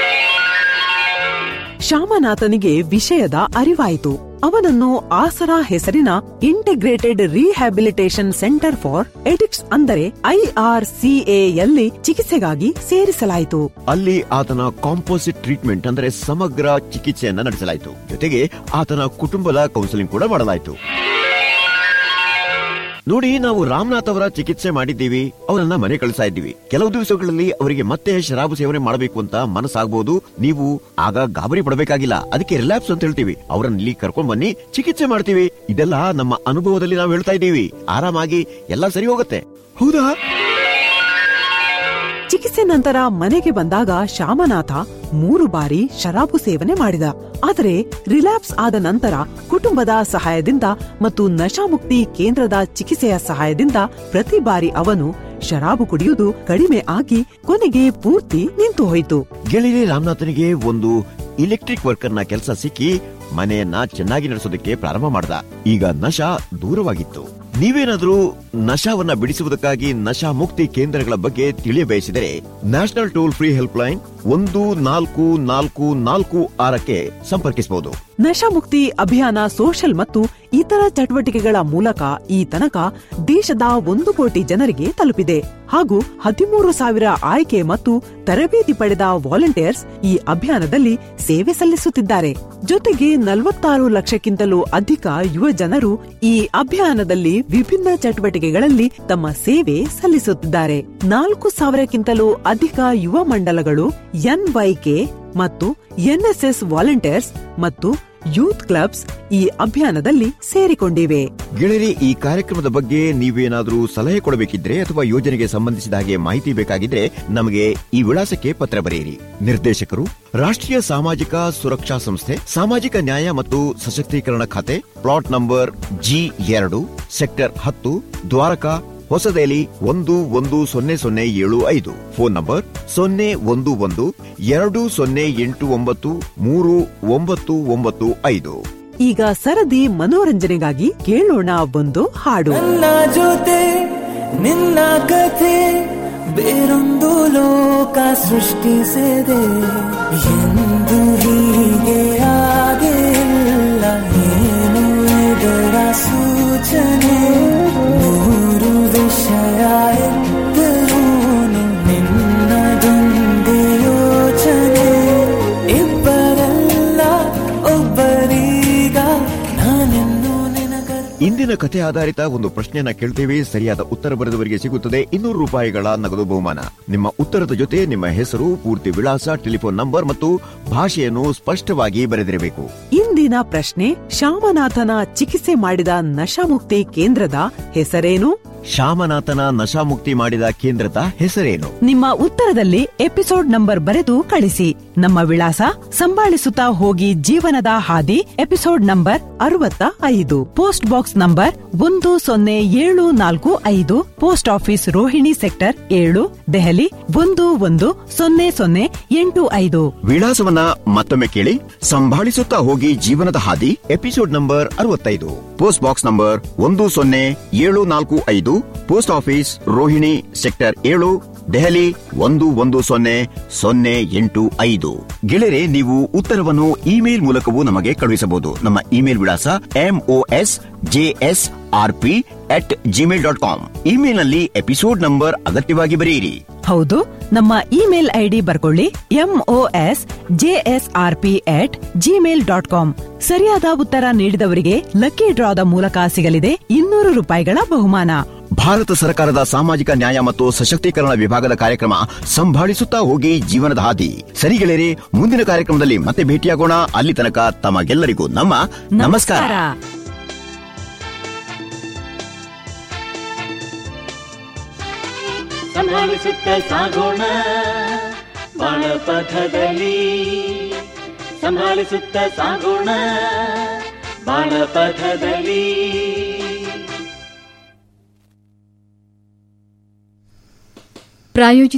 ಶ್ಯಾಮನಾಥನಿಗೆ ವಿಷಯದ ಅರಿವಾಯಿತು ಅವನನ್ನು ಆಸರಾ ಹೆಸರಿನ integrated rehabilitation centre for addicts ಅಂದರೆ ಐಆರ್ಸಿಎಯಲ್ಲಿ ಚಿಕಿತ್ಸೆಗಾಗಿ ಸೇರಿಸಲಾಯಿತು ಅಲ್ಲಿ ಆತನ ಕಾಂಪೋಸಿಟ್ ಟ್ರೀಟ್ಮೆಂಟ್ ಅಂದರೆ ಸಮಗ್ರ ಚಿಕಿತ್ಸೆಯನ್ನ ನಡೆಸಲಾಯಿತು ಜೊತೆಗೆ ಆತನ ಕುಟುಂಬದ ಕೌನ್ಸಿಲಿಂಗ್ ಕೂಡ ಮಾಡಲಾಯಿತು ನೋಡಿ ನಾವು ರಾಮನಾಥ್ ಅವರ ಚಿಕಿತ್ಸೆ ಮಾಡಿದ್ದೀವಿ ಅವರನ್ನ ಮನೆ ಕಳಿಸ್ತಾ ಇದ್ದೀವಿ ಕೆಲವು ದಿವಸಗಳಲ್ಲಿ ಅವರಿಗೆ ಮತ್ತೆ ಶರಾಬು ಸೇವನೆ ಮಾಡಬೇಕು ಅಂತ ಮನಸ್ಸಾಗಬಹುದು ನೀವು ಆಗ ಗಾಬರಿ ಪಡಬೇಕಾಗಿಲ್ಲ ಅದಕ್ಕೆ ರಿಲ್ಯಾಪ್ಸ್ ಅಂತ ಹೇಳ್ತೀವಿ ಅವರನ್ನ ಇಲ್ಲಿ ಕರ್ಕೊಂಡ್ ಬನ್ನಿ ಚಿಕಿತ್ಸೆ ಮಾಡ್ತೀವಿ ಇದೆಲ್ಲ ನಮ್ಮ ಅನುಭವದಲ್ಲಿ ನಾವು ಹೇಳ್ತಾ ಇದ್ದೀವಿ ಆರಾಮಾಗಿ ಎಲ್ಲ ಸರಿ ಹೋಗುತ್ತೆ ಹೌದಾ ಚಿಕಿತ್ಸೆ ನಂತರ ಮನೆಗೆ ಬಂದಾಗ ಶ್ಯಾಮನಾಥ ಮೂರು ಬಾರಿ ಶರಾಬು ಸೇವನೆ ಮಾಡಿದ ಆದರೆ ರಿಲ್ಯಾಪ್ಸ್ ಆದ ನಂತರ ಕುಟುಂಬದ ಸಹಾಯದಿಂದ ಮತ್ತು ನಶಾಮುಕ್ತಿ ಕೇಂದ್ರದ ಚಿಕಿತ್ಸೆಯ ಸಹಾಯದಿಂದ ಪ್ರತಿ ಬಾರಿ ಅವನು ಶರಾಬು ಕುಡಿಯುವುದು ಕಡಿಮೆ ಆಗಿ ಕೊನೆಗೆ ಪೂರ್ತಿ ನಿಂತು ಹೋಯಿತು ಗೆಳೆಯ ರಾಮನಾಥನಿಗೆ ಒಂದು ಇಲೆಕ್ಟ್ರಿಕ್ ವರ್ಕರ್ ನ ಕೆಲಸ ಸಿಕ್ಕಿ ಮನೆಯನ್ನ ಚೆನ್ನಾಗಿ ನಡೆಸೋದಕ್ಕೆ ಪ್ರಾರಂಭ ಮಾಡ್ದ ಈಗ ನಶಾ ದೂರವಾಗಿತ್ತು ನೀವೇನಾದ್ರೂ ನಶಾವನ್ನ ಬಿಡಿಸುವುದಕ್ಕಾಗಿ ನಶಾ ಮುಕ್ತಿ ಕೇಂದ್ರಗಳ ಬಗ್ಗೆ ತಿಳಿಯ ಬಯಸಿದರೆ national toll free helpline ಒಂದು ನಾಲ್ಕು ನಾಲ್ಕು ನಾಲ್ಕು ಆರಕ್ಕೆ ಸಂಪರ್ಕಿಸಬಹುದು ನಶಾಮುಕ್ತಿ ಅಭಿಯಾನ ಸೋಷಲ್ ಮತ್ತು ಇತರ ಚಟುವಟಿಕೆಗಳ ಮೂಲಕ ಈ ತನಕ ದೇಶದ ಒಂದು ಕೋಟಿ ಜನರಿಗೆ ತಲುಪಿದೆ ಹಾಗೂ ಹದಿಮೂರು ಸಾವಿರ ಆಯ್ಕೆ ಮತ್ತು ತರಬೇತಿ ಪಡೆದ ವಾಲಂಟಿಯರ್ಸ್ ಈ ಅಭಿಯಾನದಲ್ಲಿ ಸೇವೆ ಸಲ್ಲಿಸುತ್ತಿದ್ದಾರೆ ಜೊತೆಗೆ ನಲವತ್ತಾರು ಲಕ್ಷಕ್ಕಿಂತಲೂ ಅಧಿಕ ಯುವ ಜನರು ಈ ಅಭಿಯಾನದಲ್ಲಿ ವಿಭಿನ್ನ ಚಟುವಟಿಕೆಗಳಲ್ಲಿ ತಮ್ಮ ಸೇವೆ ಸಲ್ಲಿಸುತ್ತಿದ್ದಾರೆ ನಾಲ್ಕು ಸಾವಿರಕ್ಕಿಂತಲೂ ಅಧಿಕ ಯುವ ಮಂಡಲಗಳು ಎನ್ವೈಕೆ ಮತ್ತು ಎನ್ಎಸ್ಎಸ್ ವಾಲಂಟಿಯರ್ಸ್ ಮತ್ತು ಯೂತ್ ಕ್ಲಬ್ಸ್ ಈ ಅಭಿಯಾನದಲ್ಲಿ ಸೇರಿಕೊಂಡಿವೆ ಗೆಳೆಯರಿ ಈ ಕಾರ್ಯಕ್ರಮದ ಬಗ್ಗೆ ನೀವೇನಾದ್ರೂ ಸಲಹೆ ಕೊಡಬೇಕಿದ್ರೆ ಅಥವಾ ಯೋಜನೆಗೆ ಸಂಬಂಧಿಸಿದ ಹಾಗೆ ಮಾಹಿತಿ ಬೇಕಾಗಿದ್ರೆ ನಮಗೆ ಈ ವಿಳಾಸಕ್ಕೆ ಪತ್ರ ಬರೆಯಿರಿ ನಿರ್ದೇಶಕರು ರಾಷ್ಟ್ರೀಯ ಸಾಮಾಜಿಕ ಸುರಕ್ಷಾ ಸಂಸ್ಥೆ ಸಾಮಾಜಿಕ ನ್ಯಾಯ ಮತ್ತು ಸಶಕ್ತೀಕರಣ ಖಾತೆ ಪ್ಲಾಟ್ ನಂಬರ್ ಜಿ ಎರಡು ಸೆಕ್ಟರ್ ಹತ್ತು ದ್ವಾರಕಾ ಹೊಸದೆಲಿ ಒಂದು ಒಂದು ಸೊನ್ನೆ ಸೊನ್ನೆ ಏಳು ಐದು ಫೋನ್ ನಂಬರ್ ಸೊನ್ನೆ ಒಂದು ಒಂದು ಎರಡು ಸೊನ್ನೆ ಎಂಟು ಒಂಬತ್ತು ಮೂರು ಒಂಬತ್ತು ಒಂಬತ್ತು ಐದು ಈಗ ಸರದಿ ಮನೋರಂಜನೆಗಾಗಿ ಕೇಳೋಣ ಒಂದು ಹಾಡು ನನ್ನ ಜೊತೆ ನಿನ್ನ ಕಥೆ ಬೇರೊಂದು ಲೋಕ ಸೃಷ್ಟಿಸಿದೆ ಎಂದು ಹೀಗೆ ಆಗಿಲ್ಲ ಏನು ಇದರ ಸೂಚನೆ ನೂರು ವಿಷಯ ಎತ್ತರೂನು ನಿನ್ನದೊಂದೇ ಯೋಚನೆ ಇಬ್ಬರಲ್ಲ ಒಬ್ಬರೀಗ ನಾನೆನ್ನು ನಿನಗ ಇಂದಿನ ಕಥೆ ಆಧಾರಿತ ಒಂದು ಪ್ರಶ್ನೆಯನ್ನ ಕೇಳ್ತೇವೆ ಸರಿಯಾದ ಉತ್ತರ ಬರೆದವರಿಗೆ ಸಿಗುತ್ತದೆ ಇನ್ನೂರು ರೂಪಾಯಿಗಳ ನಗದು ಬಹುಮಾನ ನಿಮ್ಮ ಉತ್ತರದ ಜೊತೆ ನಿಮ್ಮ ಹೆಸರು ಪೂರ್ತಿ ವಿಳಾಸ ಟೆಲಿಫೋನ್ ನಂಬರ್ ಮತ್ತು ಭಾಷೆಯನ್ನು ಸ್ಪಷ್ಟವಾಗಿ ಬರೆದಿರಬೇಕು ಇಂದಿನ ಪ್ರಶ್ನೆ ಶ್ಯಾಮನಾಥನ ಚಿಕಿತ್ಸೆ ಮಾಡಿದ ನಶಾಮುಕ್ತಿ ಕೇಂದ್ರದ ಹೆಸರೇನು ಶಾಮನಾಥನ ನಶಾಮುಕ್ತಿ ಮಾಡಿದ ಕೇಂದ್ರದ ಹೆಸರೇನು ನಿಮ್ಮ ಉತ್ತರದಲ್ಲಿ ಎಪಿಸೋಡ್ ನಂಬರ್ ಬರೆದು ಕಳಿಸಿ ನಮ್ಮ ವಿಳಾಸ ಸಂಭಾಳಿಸುತ್ತಾ ಹೋಗಿ ಜೀವನದ ಹಾದಿ ಎಪಿಸೋಡ್ ನಂಬರ್ ಅರವತ್ತ ಐದು ಪೋಸ್ಟ್ ಬಾಕ್ಸ್ ನಂಬರ್ ಒಂದು ಸೊನ್ನೆ ಏಳು ನಾಲ್ಕು ಐದು ಪೋಸ್ಟ್ ಆಫೀಸ್ ರೋಹಿಣಿ ಸೆಕ್ಟರ್ ಏಳು ದೆಹಲಿ ಒಂದು ಒಂದು ಸೊನ್ನೆ ಸೊನ್ನೆ ಎಂಟು ಐದು ವಿಳಾಸವನ್ನ ಮತ್ತೊಮ್ಮೆ ಕೇಳಿ ಸಂಭಾಳಿಸುತ್ತಾ ಹೋಗಿ ಜೀವನದ ಹಾದಿ ಎಪಿಸೋಡ್ ನಂಬರ್ ಅರವತ್ತೈದು ಪೋಸ್ಟ್ ಬಾಕ್ಸ್ ನಂಬರ್ ಒಂದು ಸೊನ್ನೆ ಏಳು ನಾಲ್ಕು ಐದು ಪೋಸ್ಟ್ ಆಫೀಸ್ ರೋಹಿಣಿ ಸೆಕ್ಟರ್ ಏಳು ದೆಹಲಿ ಒಂದು ಒಂದು ಸೊನ್ನೆ ಸೊನ್ನೆ ಎಂಟು ಐದು ಗೆಳೆಯರೆ ನೀವು ಉತ್ತರವನ್ನು ಇಮೇಲ್ ಮೂಲಕವೂ ನಮಗೆ ಕಳುಹಿಸಬಹುದು ನಮ್ಮ ಇಮೇಲ್ ವಿಳಾಸ MOS JS RP at Gmail dot com ಇಮೇಲ್ನಲ್ಲಿ ಎಪಿಸೋಡ್ ನಂಬರ್ ಅಗತ್ಯವಾಗಿ ಬರೆಯಿರಿ ಹೌದು ನಮ್ಮ ಇಮೇಲ್ ಐಡಿ ಬರ್ಕೊಳ್ಳಿ MOS JSRP at Gmail dot com ಸರಿಯಾದ ಉತ್ತರ ನೀಡಿದವರಿಗೆ ಲಕ್ಕಿ ಡ್ರಾದ ಮೂಲಕ ಸಿಗಲಿದೆ ಇನ್ನೂರು ರೂಪಾಯಿಗಳ ಬಹುಮಾನ ಭಾರತ ಸರ್ಕಾರದ ಸಾಮಾಜಿಕ ನ್ಯಾಯ ಮತ್ತು ಸಶಕ್ತೀಕರಣ ವಿಭಾಗದ ಕಾರ್ಯಕ್ರಮ ಸಂಭಾಳಿಸುತ್ತಾ ಹೋಗಿ ಜೀವನದ ಹಾದಿ ಸರಿ ಗೆಳೆಯರೆ ಮುಂದಿನ ಕಾರ್ಯಕ್ರಮದಲ್ಲಿ ಮತ್ತೆ ಭೇಟಿಯಾಗೋಣ ಅಲ್ಲಿ ತನಕ ತಮಗೆಲ್ಲರಿಗೂ ನಮ್ಮ ನಮಸ್ಕಾರ ಸಂಭಾಳಿಸುತ್ತ ಸಾಗೋಣ ಬಾಳ ಪಥದಲ್ಲಿ ಸಂಭಾಳಿಸುತ್ತ ಸಾಗೋಣ ಬಾಳ ಪಥದಲ್ಲಿ ಪ್ರಾಯೋಜಿತ